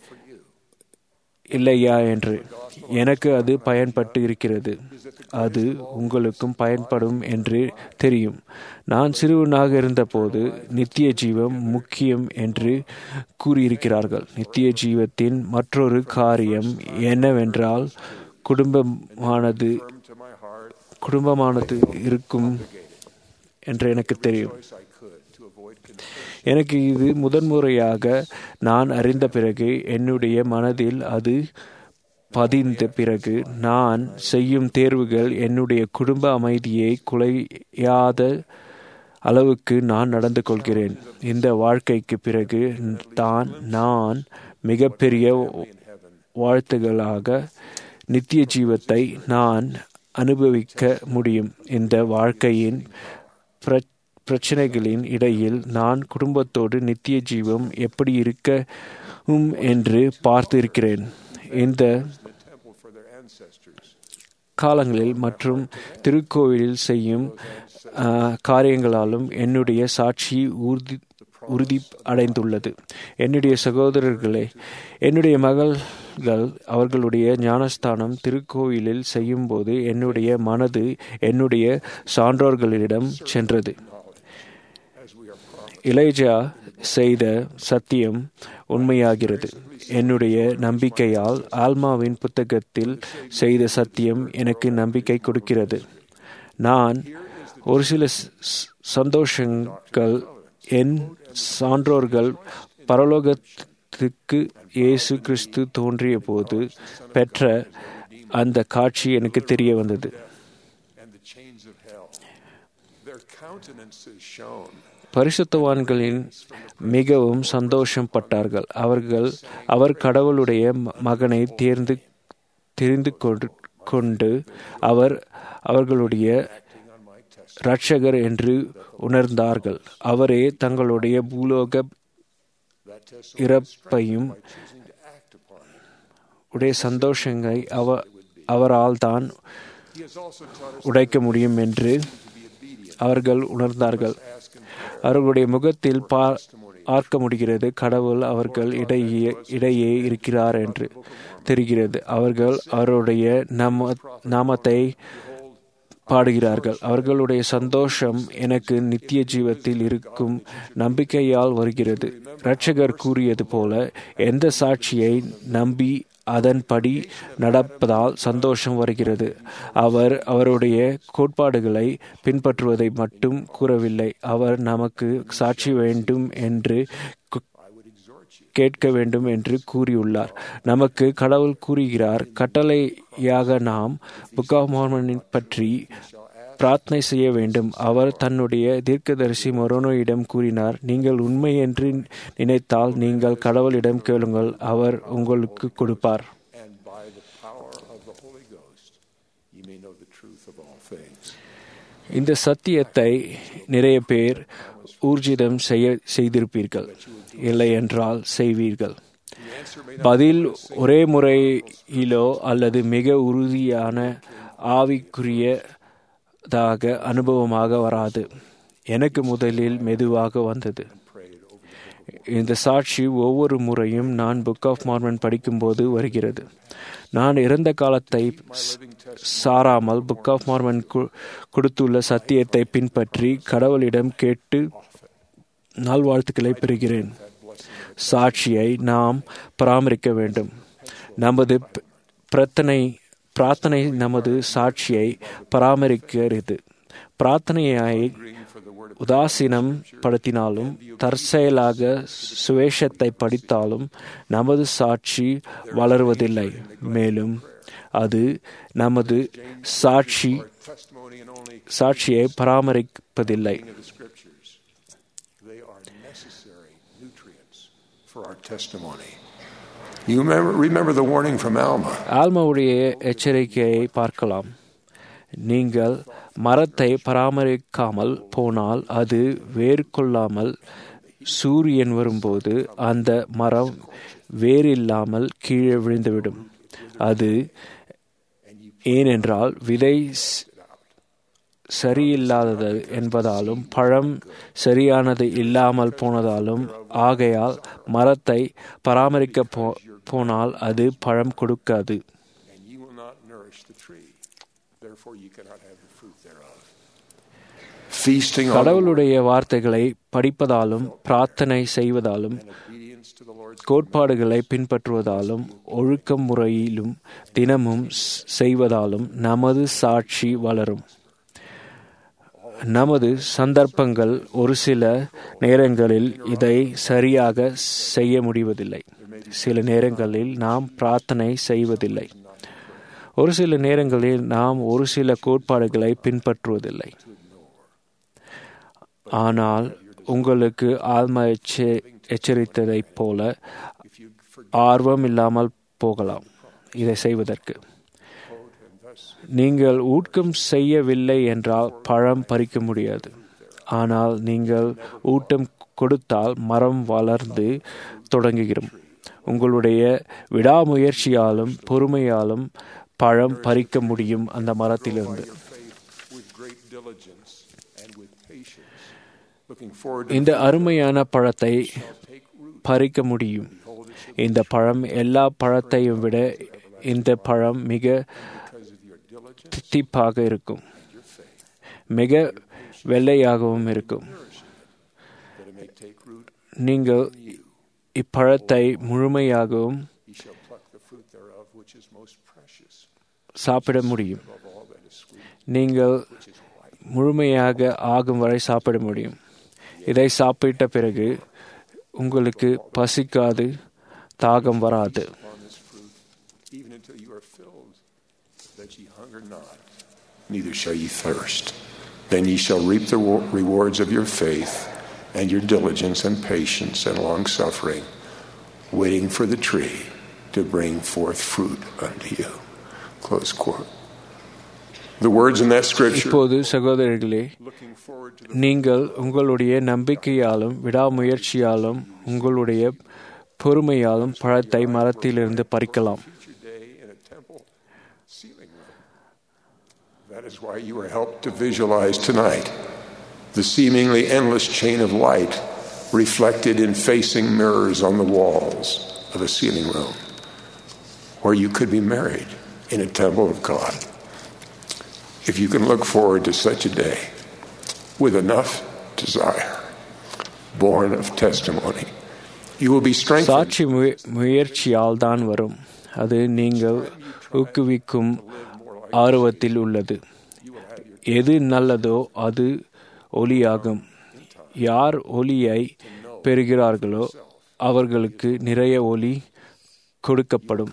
இல்லையா என்று எனக்கு அது பயன்பட்டு இருக்கிறது அது உங்களுக்கும் பயன்படும் என்று தெரியும் நான் சிறுவனாக இருந்தபோது நித்திய ஜீவம் முக்கியம் என்று கூறியிருக்கிறார்கள் நித்திய ஜீவத்தின் மற்றொரு காரியம் என்னவென்றால் குடும்பமானது குடும்பமானது இருக்கும் என்று எனக்கு தெரியும் எனக்கு இது முதன்முறையாக நான் அறிந்த பிறகு என்னுடைய மனதில் அது பதிந்த பிறகு நான் செய்யும் தேர்வுகள் என்னுடைய குடும்ப அமைதியை குலையாத அளவுக்கு நான் நடந்து கொள்கிறேன் இந்த வாழ்க்கைக்கு பிறகு தான் நான் மிகப்பெரிய வாழ்த்துகளாக நித்திய ஜீவத்தை நான் அனுபவிக்க முடியும் இந்த வாழ்க்கையின் பிரச்சனைகளின் இடையில் நான் குடும்பத்தோடு நித்திய ஜீவம் எப்படி இருக்கும் என்று பார்த்து இருக்கிறேன் இந்த காலங்களில் மற்றும் திருக்கோவிலில் செய்யும் காரியங்களாலும் என்னுடைய சாட்சி உறுதி உறுதி அடைந்துள்ளது என்னுடைய சகோதரர்களே என்னுடைய மகள்கள் அவர்களுடைய ஞானஸ்தானம் திருக்கோயிலில் செய்யும்போது என்னுடைய மனது என்னுடைய சான்றோர்களிடம் சென்றது இளைஜா செய்த சத்தியம் உண்மையாகிறது என்னுடைய நம்பிக்கையால் ஆல்மாவின் புத்தகத்தில் செய்த சத்தியம் எனக்கு நம்பிக்கை கொடுக்கிறது நான் ஒரு சில சந்தோஷங்கள் என் சான்றோர்கள் பரலோகத்துக்கு இயேசு கிறிஸ்து தோன்றிய போது பெற்ற அந்த காட்சி எனக்கு தெரிய வந்தது பரிசுத்தவான்களின் மிகவும் சந்தோஷம் பட்டார்கள் அவர்கள் அவர் கடவுளுடைய மகனை தேர்ந்து தெரிந்து கொண்டு அவர் அவர்களுடைய இரட்சகர் என்று உணர்ந்தார்கள் அவரே தங்களுடைய பூலோக இறப்பையும் உடைய சந்தோஷங்களை அவ அவரால் தான் உடைக்க முடியும் என்று அவர்கள் உணர்ந்தார்கள் அவர்களுடைய முகத்தில் பார்க்க முடிகிறது கடவுள் அவர்கள் இடையே இடையே இருக்கிறார் என்று தெரிகிறது அவர்கள் அவருடைய நாம நாமத்தை பாடுகிறார்கள் அவர்களுடைய சந்தோஷம் எனக்கு நித்திய ஜீவத்தில் இருக்கும் நம்பிக்கையால் வருகிறது இரட்சகர் கூறியது போல எந்த சாட்சியை நம்பி அதன்படி நடப்பதால் சந்தோஷம் வருகிறது அவர் அவருடைய கோட்பாடுகளை பின்பற்றுவதை மட்டும் கூறவில்லை அவர் நமக்கு சாட்சி வேண்டும் என்று கேட்க வேண்டும் என்று கூறியுள்ளார் நமக்கு கடவுள் கூறுகிறார் கட்டளையாக நாம் புக் ஆஃப் மார்மனின் பற்றி பிரார்த்தனை செய்ய வேண்டும் அவர் தன்னுடைய தீர்க்கதரிசி மொரோனோயிடம் கூறினார் நீங்கள் உண்மை என்று நினைத்தால் நீங்கள் கடவுளிடம் கேளுங்கள் அவர் உங்களுக்கு கொடுப்பார் இந்த சத்தியத்தை நிறைய பேர் ஊர்ஜிதம் செய்ய செய்திருப்பீர்கள் இல்லை என்றால் செய்வீர்கள் பதில் ஒரே முறையிலோ அல்லது மிக உறுதியான ஆவிக்குரியதாக அனுபவமாக வராது எனக்கு முதலில் மெதுவாக வந்தது இந்த சாட்சி ஒவ்வொரு முறையும் நான் புக் ஆஃப் மார்மன் படிக்கும்போது வருகிறது நான் இறந்த காலத்தை சாராமல் புக் ஆஃப் மார்மன் கொடுத்துள்ள சத்தியத்தை பின்பற்றி கடவுளிடம் கேட்டு நல்வாழ்த்துக்களை பெறுகிறேன் சாட்சியை நாம் பராமரிக்க வேண்டும் நமது ப- பிரத்தனை பிரார்த்தனை நமது சாட்சியை பராமரிக்கிறது பிரார்த்தனையை உதாசீனம் படுத்தினாலும் தற்செயலாக சுவேஷத்தை படித்தாலும் நமது சாட்சி வளருவதில்லை மேலும் அது நமது சாட்சி சாட்சியை பராமரிப்பதில்லை of the scriptures. They are necessary nutrients for our testimony. You remember, remember the warning from Alma. ஆல்மாவுடைய எச்சரிக்கையை பார்க்கலாம் நீங்கள் மரத்தை பராமரிக்காமல் போனால் அது வேர் கொள்ளாமல் சூரியன் வரும்போது அந்த மரம் வேரில்லாமல் கீழே விழுந்துவிடும் அது ஏனென்றால் விதை ஸ்- சரியில்லாதது என்பதாலும் பழம் சரியானது இல்லாமல் போனதாலும் ஆகையால் மரத்தை பராமரிக்க போ போனால் அது பழம் கொடுக்காது And you will not nourish the tree. Therefore, you cannot have the fruit thereof. Feasting on the கடவுளுடைய வார்த்தைகளை படிப்பதாலும் பிரார்த்தனை செய்வதாலும் obedience to the Lord's கோட்பாடுகளை பின்பற்றுவதாலும் ஒழுக்க முறையிலும் தினமும் ஸ்- செய்வதாலும் நமது சாட்சி வளரும் நமது சந்தர்ப்பங்கள் ஒரு சில நேரங்களில் இதை சரியாக செய்ய முடிவதில்லை சில நேரங்களில் நாம் பிரார்த்தனை செய்வதில்லை ஒரு சில நேரங்களில் நாம் ஒரு சில கோட்பாடுகளை பின்பற்றுவதில்லை ஆனால் உங்களுக்கு ஆத்ம எச்ச- எச்சரித்ததைப் போல ஆர்வம் இல்லாமல் போகலாம் இதை செய்வதற்கு நீங்கள் ஊட்டம் செய்யவில்லை என்றால் பழம் பறிக்க முடியாது ஆனால் நீங்கள் ஊட்டம் கொடுத்தால் மரம் வளர்ந்து தொடங்குகிறோம் உங்களுடைய விடாமுயற்சியாலும் பொறுமையாலும் பழம் பறிக்க முடியும் அந்த மரத்திலிருந்து with great diligence and with patience, looking forward to இந்த அருமையான பழத்தை பறிக்க முடியும் இந்த பழம் எல்லா பழத்தையும் விட இந்த பழம் மிக தித்திப்பாக இருக்கும் மிக வெள்ளையாகவும் இருக்கும் that it may take root. நீங்கள் இப்பழத்தை முழுமையாகவும் He shall pluck the fruit thereof, which is most precious சாப்பிட முடியும் of all that is sweet. நீங்கள் முழுமையாக ஆகும் வரை சாப்பிட முடியும் இதை சாப்பிட்ட பிறகு உங்களுக்கு பசிக்காது தாகம் வராது upon this fruit, even until you are filled, that ye hunger not, neither shall ye thirst. Then ye shall reap the wo- rewards of your faith and your diligence and patience and long suffering, waiting for the tree to bring forth fruit unto you. Close quote. The words in that scripture, இப்போது சகோதரர்களே looking forward to நீங்கள் உங்களுடைய நம்பிக்கையாலும் விடாமுயற்சியாலும் உங்களுடைய பொறுமையாலும் பழத்தை மரத்திலிருந்து பறிக்கலாம் future day in a temple ceiling room. That is why you are helped to visualize tonight the seemingly endless chain of light reflected in facing mirrors on the walls of a ceiling room where you could be married in a temple of God. If you can look forward to such a day with enough desire, born of testimony, you will be strengthened. சாட்சி முய- முயற்சியால் தான் வரும் அது நீங்கள் ஊக்குவிக்கும் ஆர்வத்தில் உள்ளது எது நல்லதோ அது ஒளியாகும் யார் ஒளியை பெறுகிறார்களோ அவர்களுக்கு நிறைய ஒளி கொடுக்கப்படும்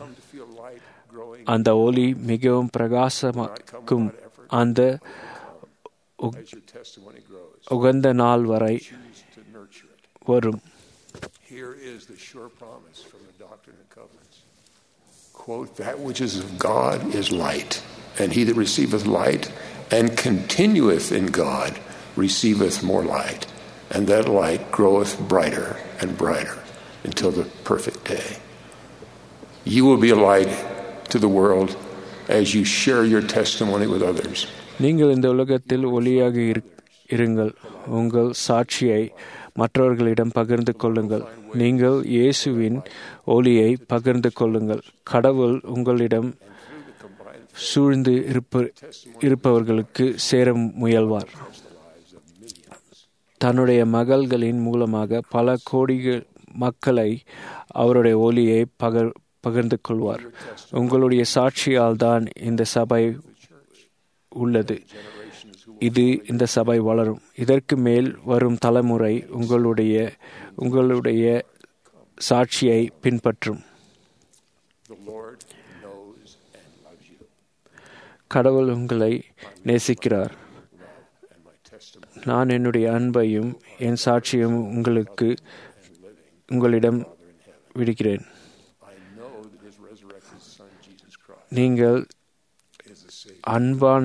அந்த ஒளி மிகவும் பிரகாசமாக்கும் அந்த உக்- As your testimony grows, உகந்த நாள் வரை choose to nurture it. வரும் Here is the sure promise from the Doctrine and Covenants. Quote, that which is of God is light, and he that receiveth light and continueth in God receiveth more light, and that light groweth brighter and brighter until the perfect day. You will be a light to the world as you share your testimony with others. நீங்கள் இந்த உலகத்தில் ஒளியாக இரு- இருங்கள் உங்கள் சாட்சியை மற்றவர்களிடம் பகிர்ந்து கொள்ளுங்கள் நீங்கள் இயேசுவின் ஒளியை பகிர்ந்து கொள்ளுங்கள் கடவுள் உங்களிடம் சூழ்ந்து இருப்ப இருப்பவர்களுக்கு சேர முயல்வார் தன்னுடைய மகள்களின் மூலமாக பல கோடிகள் மக்களை அவருடைய ஒளியை பகர் பகிர்ந்து கொள்வார் உங்களுடைய சாட்சியால் தான் இந்த சபை உள்ளது இது இந்த சபை வளரும் இதற்கு மேல் வரும் தலைமுறை உங்களுடைய உங்களுடைய சாட்சியை பின்பற்றும் The Lord knows and loves you. கடவுள் உங்களை நேசிக்கிறார் And my testimony நான் என்னுடைய அன்பையும் என் சாட்சியும் உங்களுக்கு உங்களிடம் விடுகிறேன் I know that his resurrected son Jesus Christ நீங்கள் is the Savior. அன்பான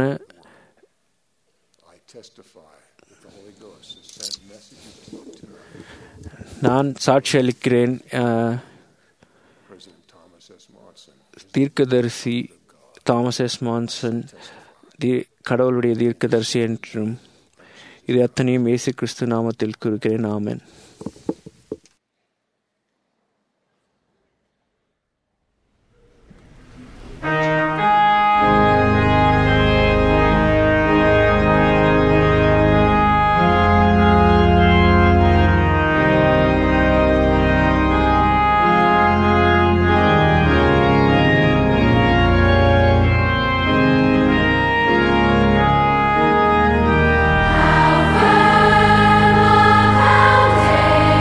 I testify that the Holy Ghost has sent messages to me. நான் சாட்சி அளிக்கிறேன் அஹ், President Thomas S. Monson is தீர்க்கதரிசி தாமஸ் எஸ் மான்சன் தீ- கடவுளுடைய தீர்க்கதரிசி என்றும் இது அத்தனையும் இயேசு கிறிஸ்து நாமத்தில் குறிக்கிறேன் ஆமென் Foundation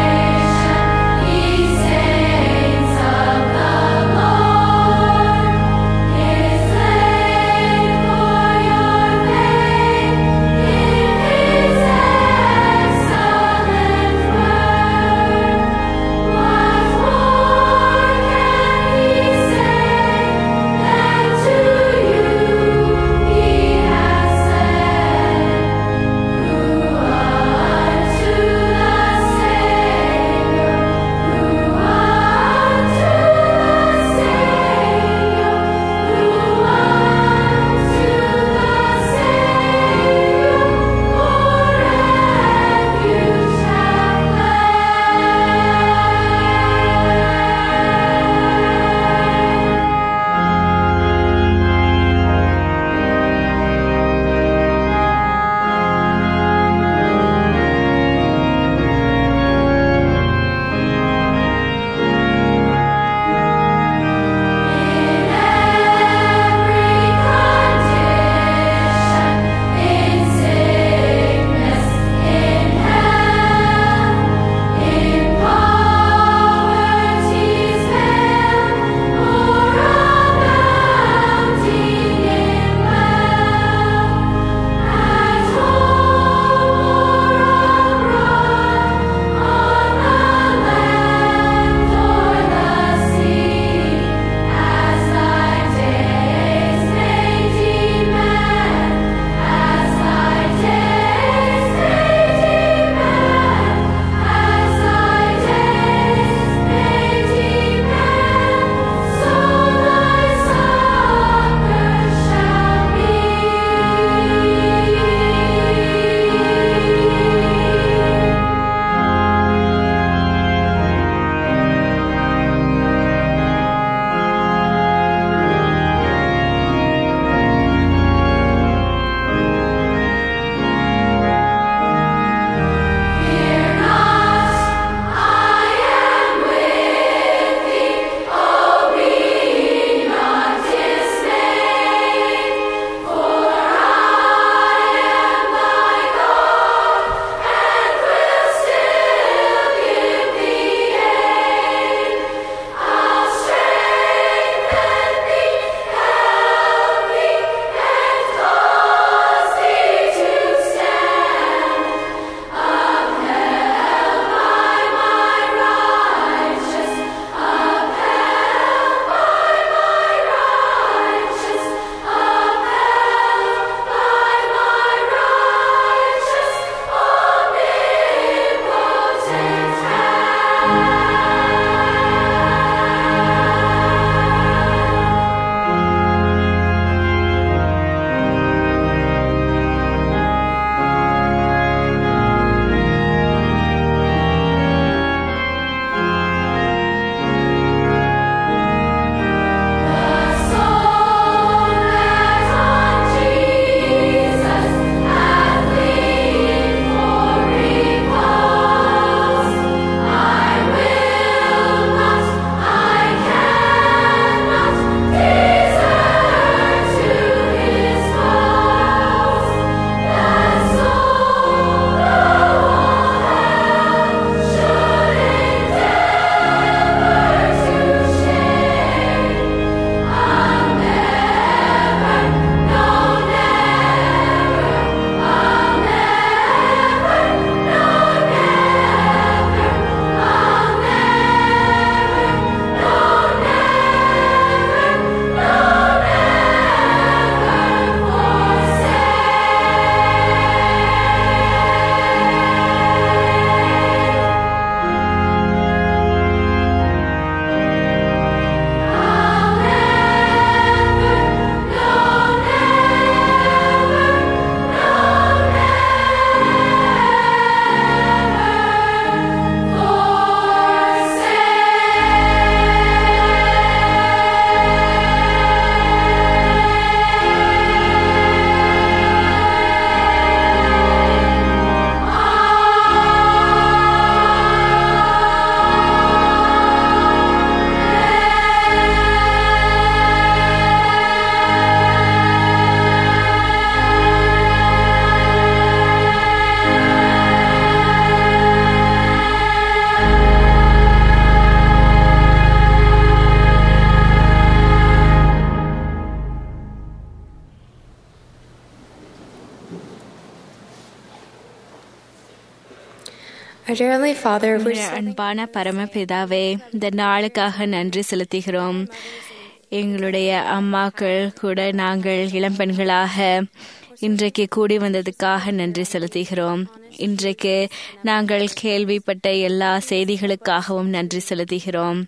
Our dear Heavenly Father, we're எங்களுடைய அன்பான பரமபிதாவே இந்த நாளுக்காக நன்றி செலுத்துகிறோம் எங்களுடைய அம்மாக்கள் கூட நாங்கள் இளம்பெண்களாக இன்றைக்கு கூடி வந்ததுக்காக நன்றி செலுத்துகிறோம் இன்றைக்கு நாங்கள் கேள்விப்பட்ட எல்லா செய்திகளுக்காகவும் நன்றி செலுத்துகிறோம்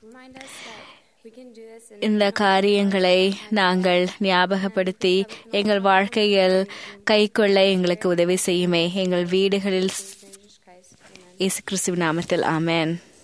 இந்த காரியங்களை நாங்கள் ஞாபகப்படுத்தி எங்கள் வாழ்க்கையில் கைக்கொள்ள எங்களுக்கு உதவி செய்யுமே எங்கள் வீடுகளில் இயேசு கிறிஸ்துவ நாமத்தில் ஆமென்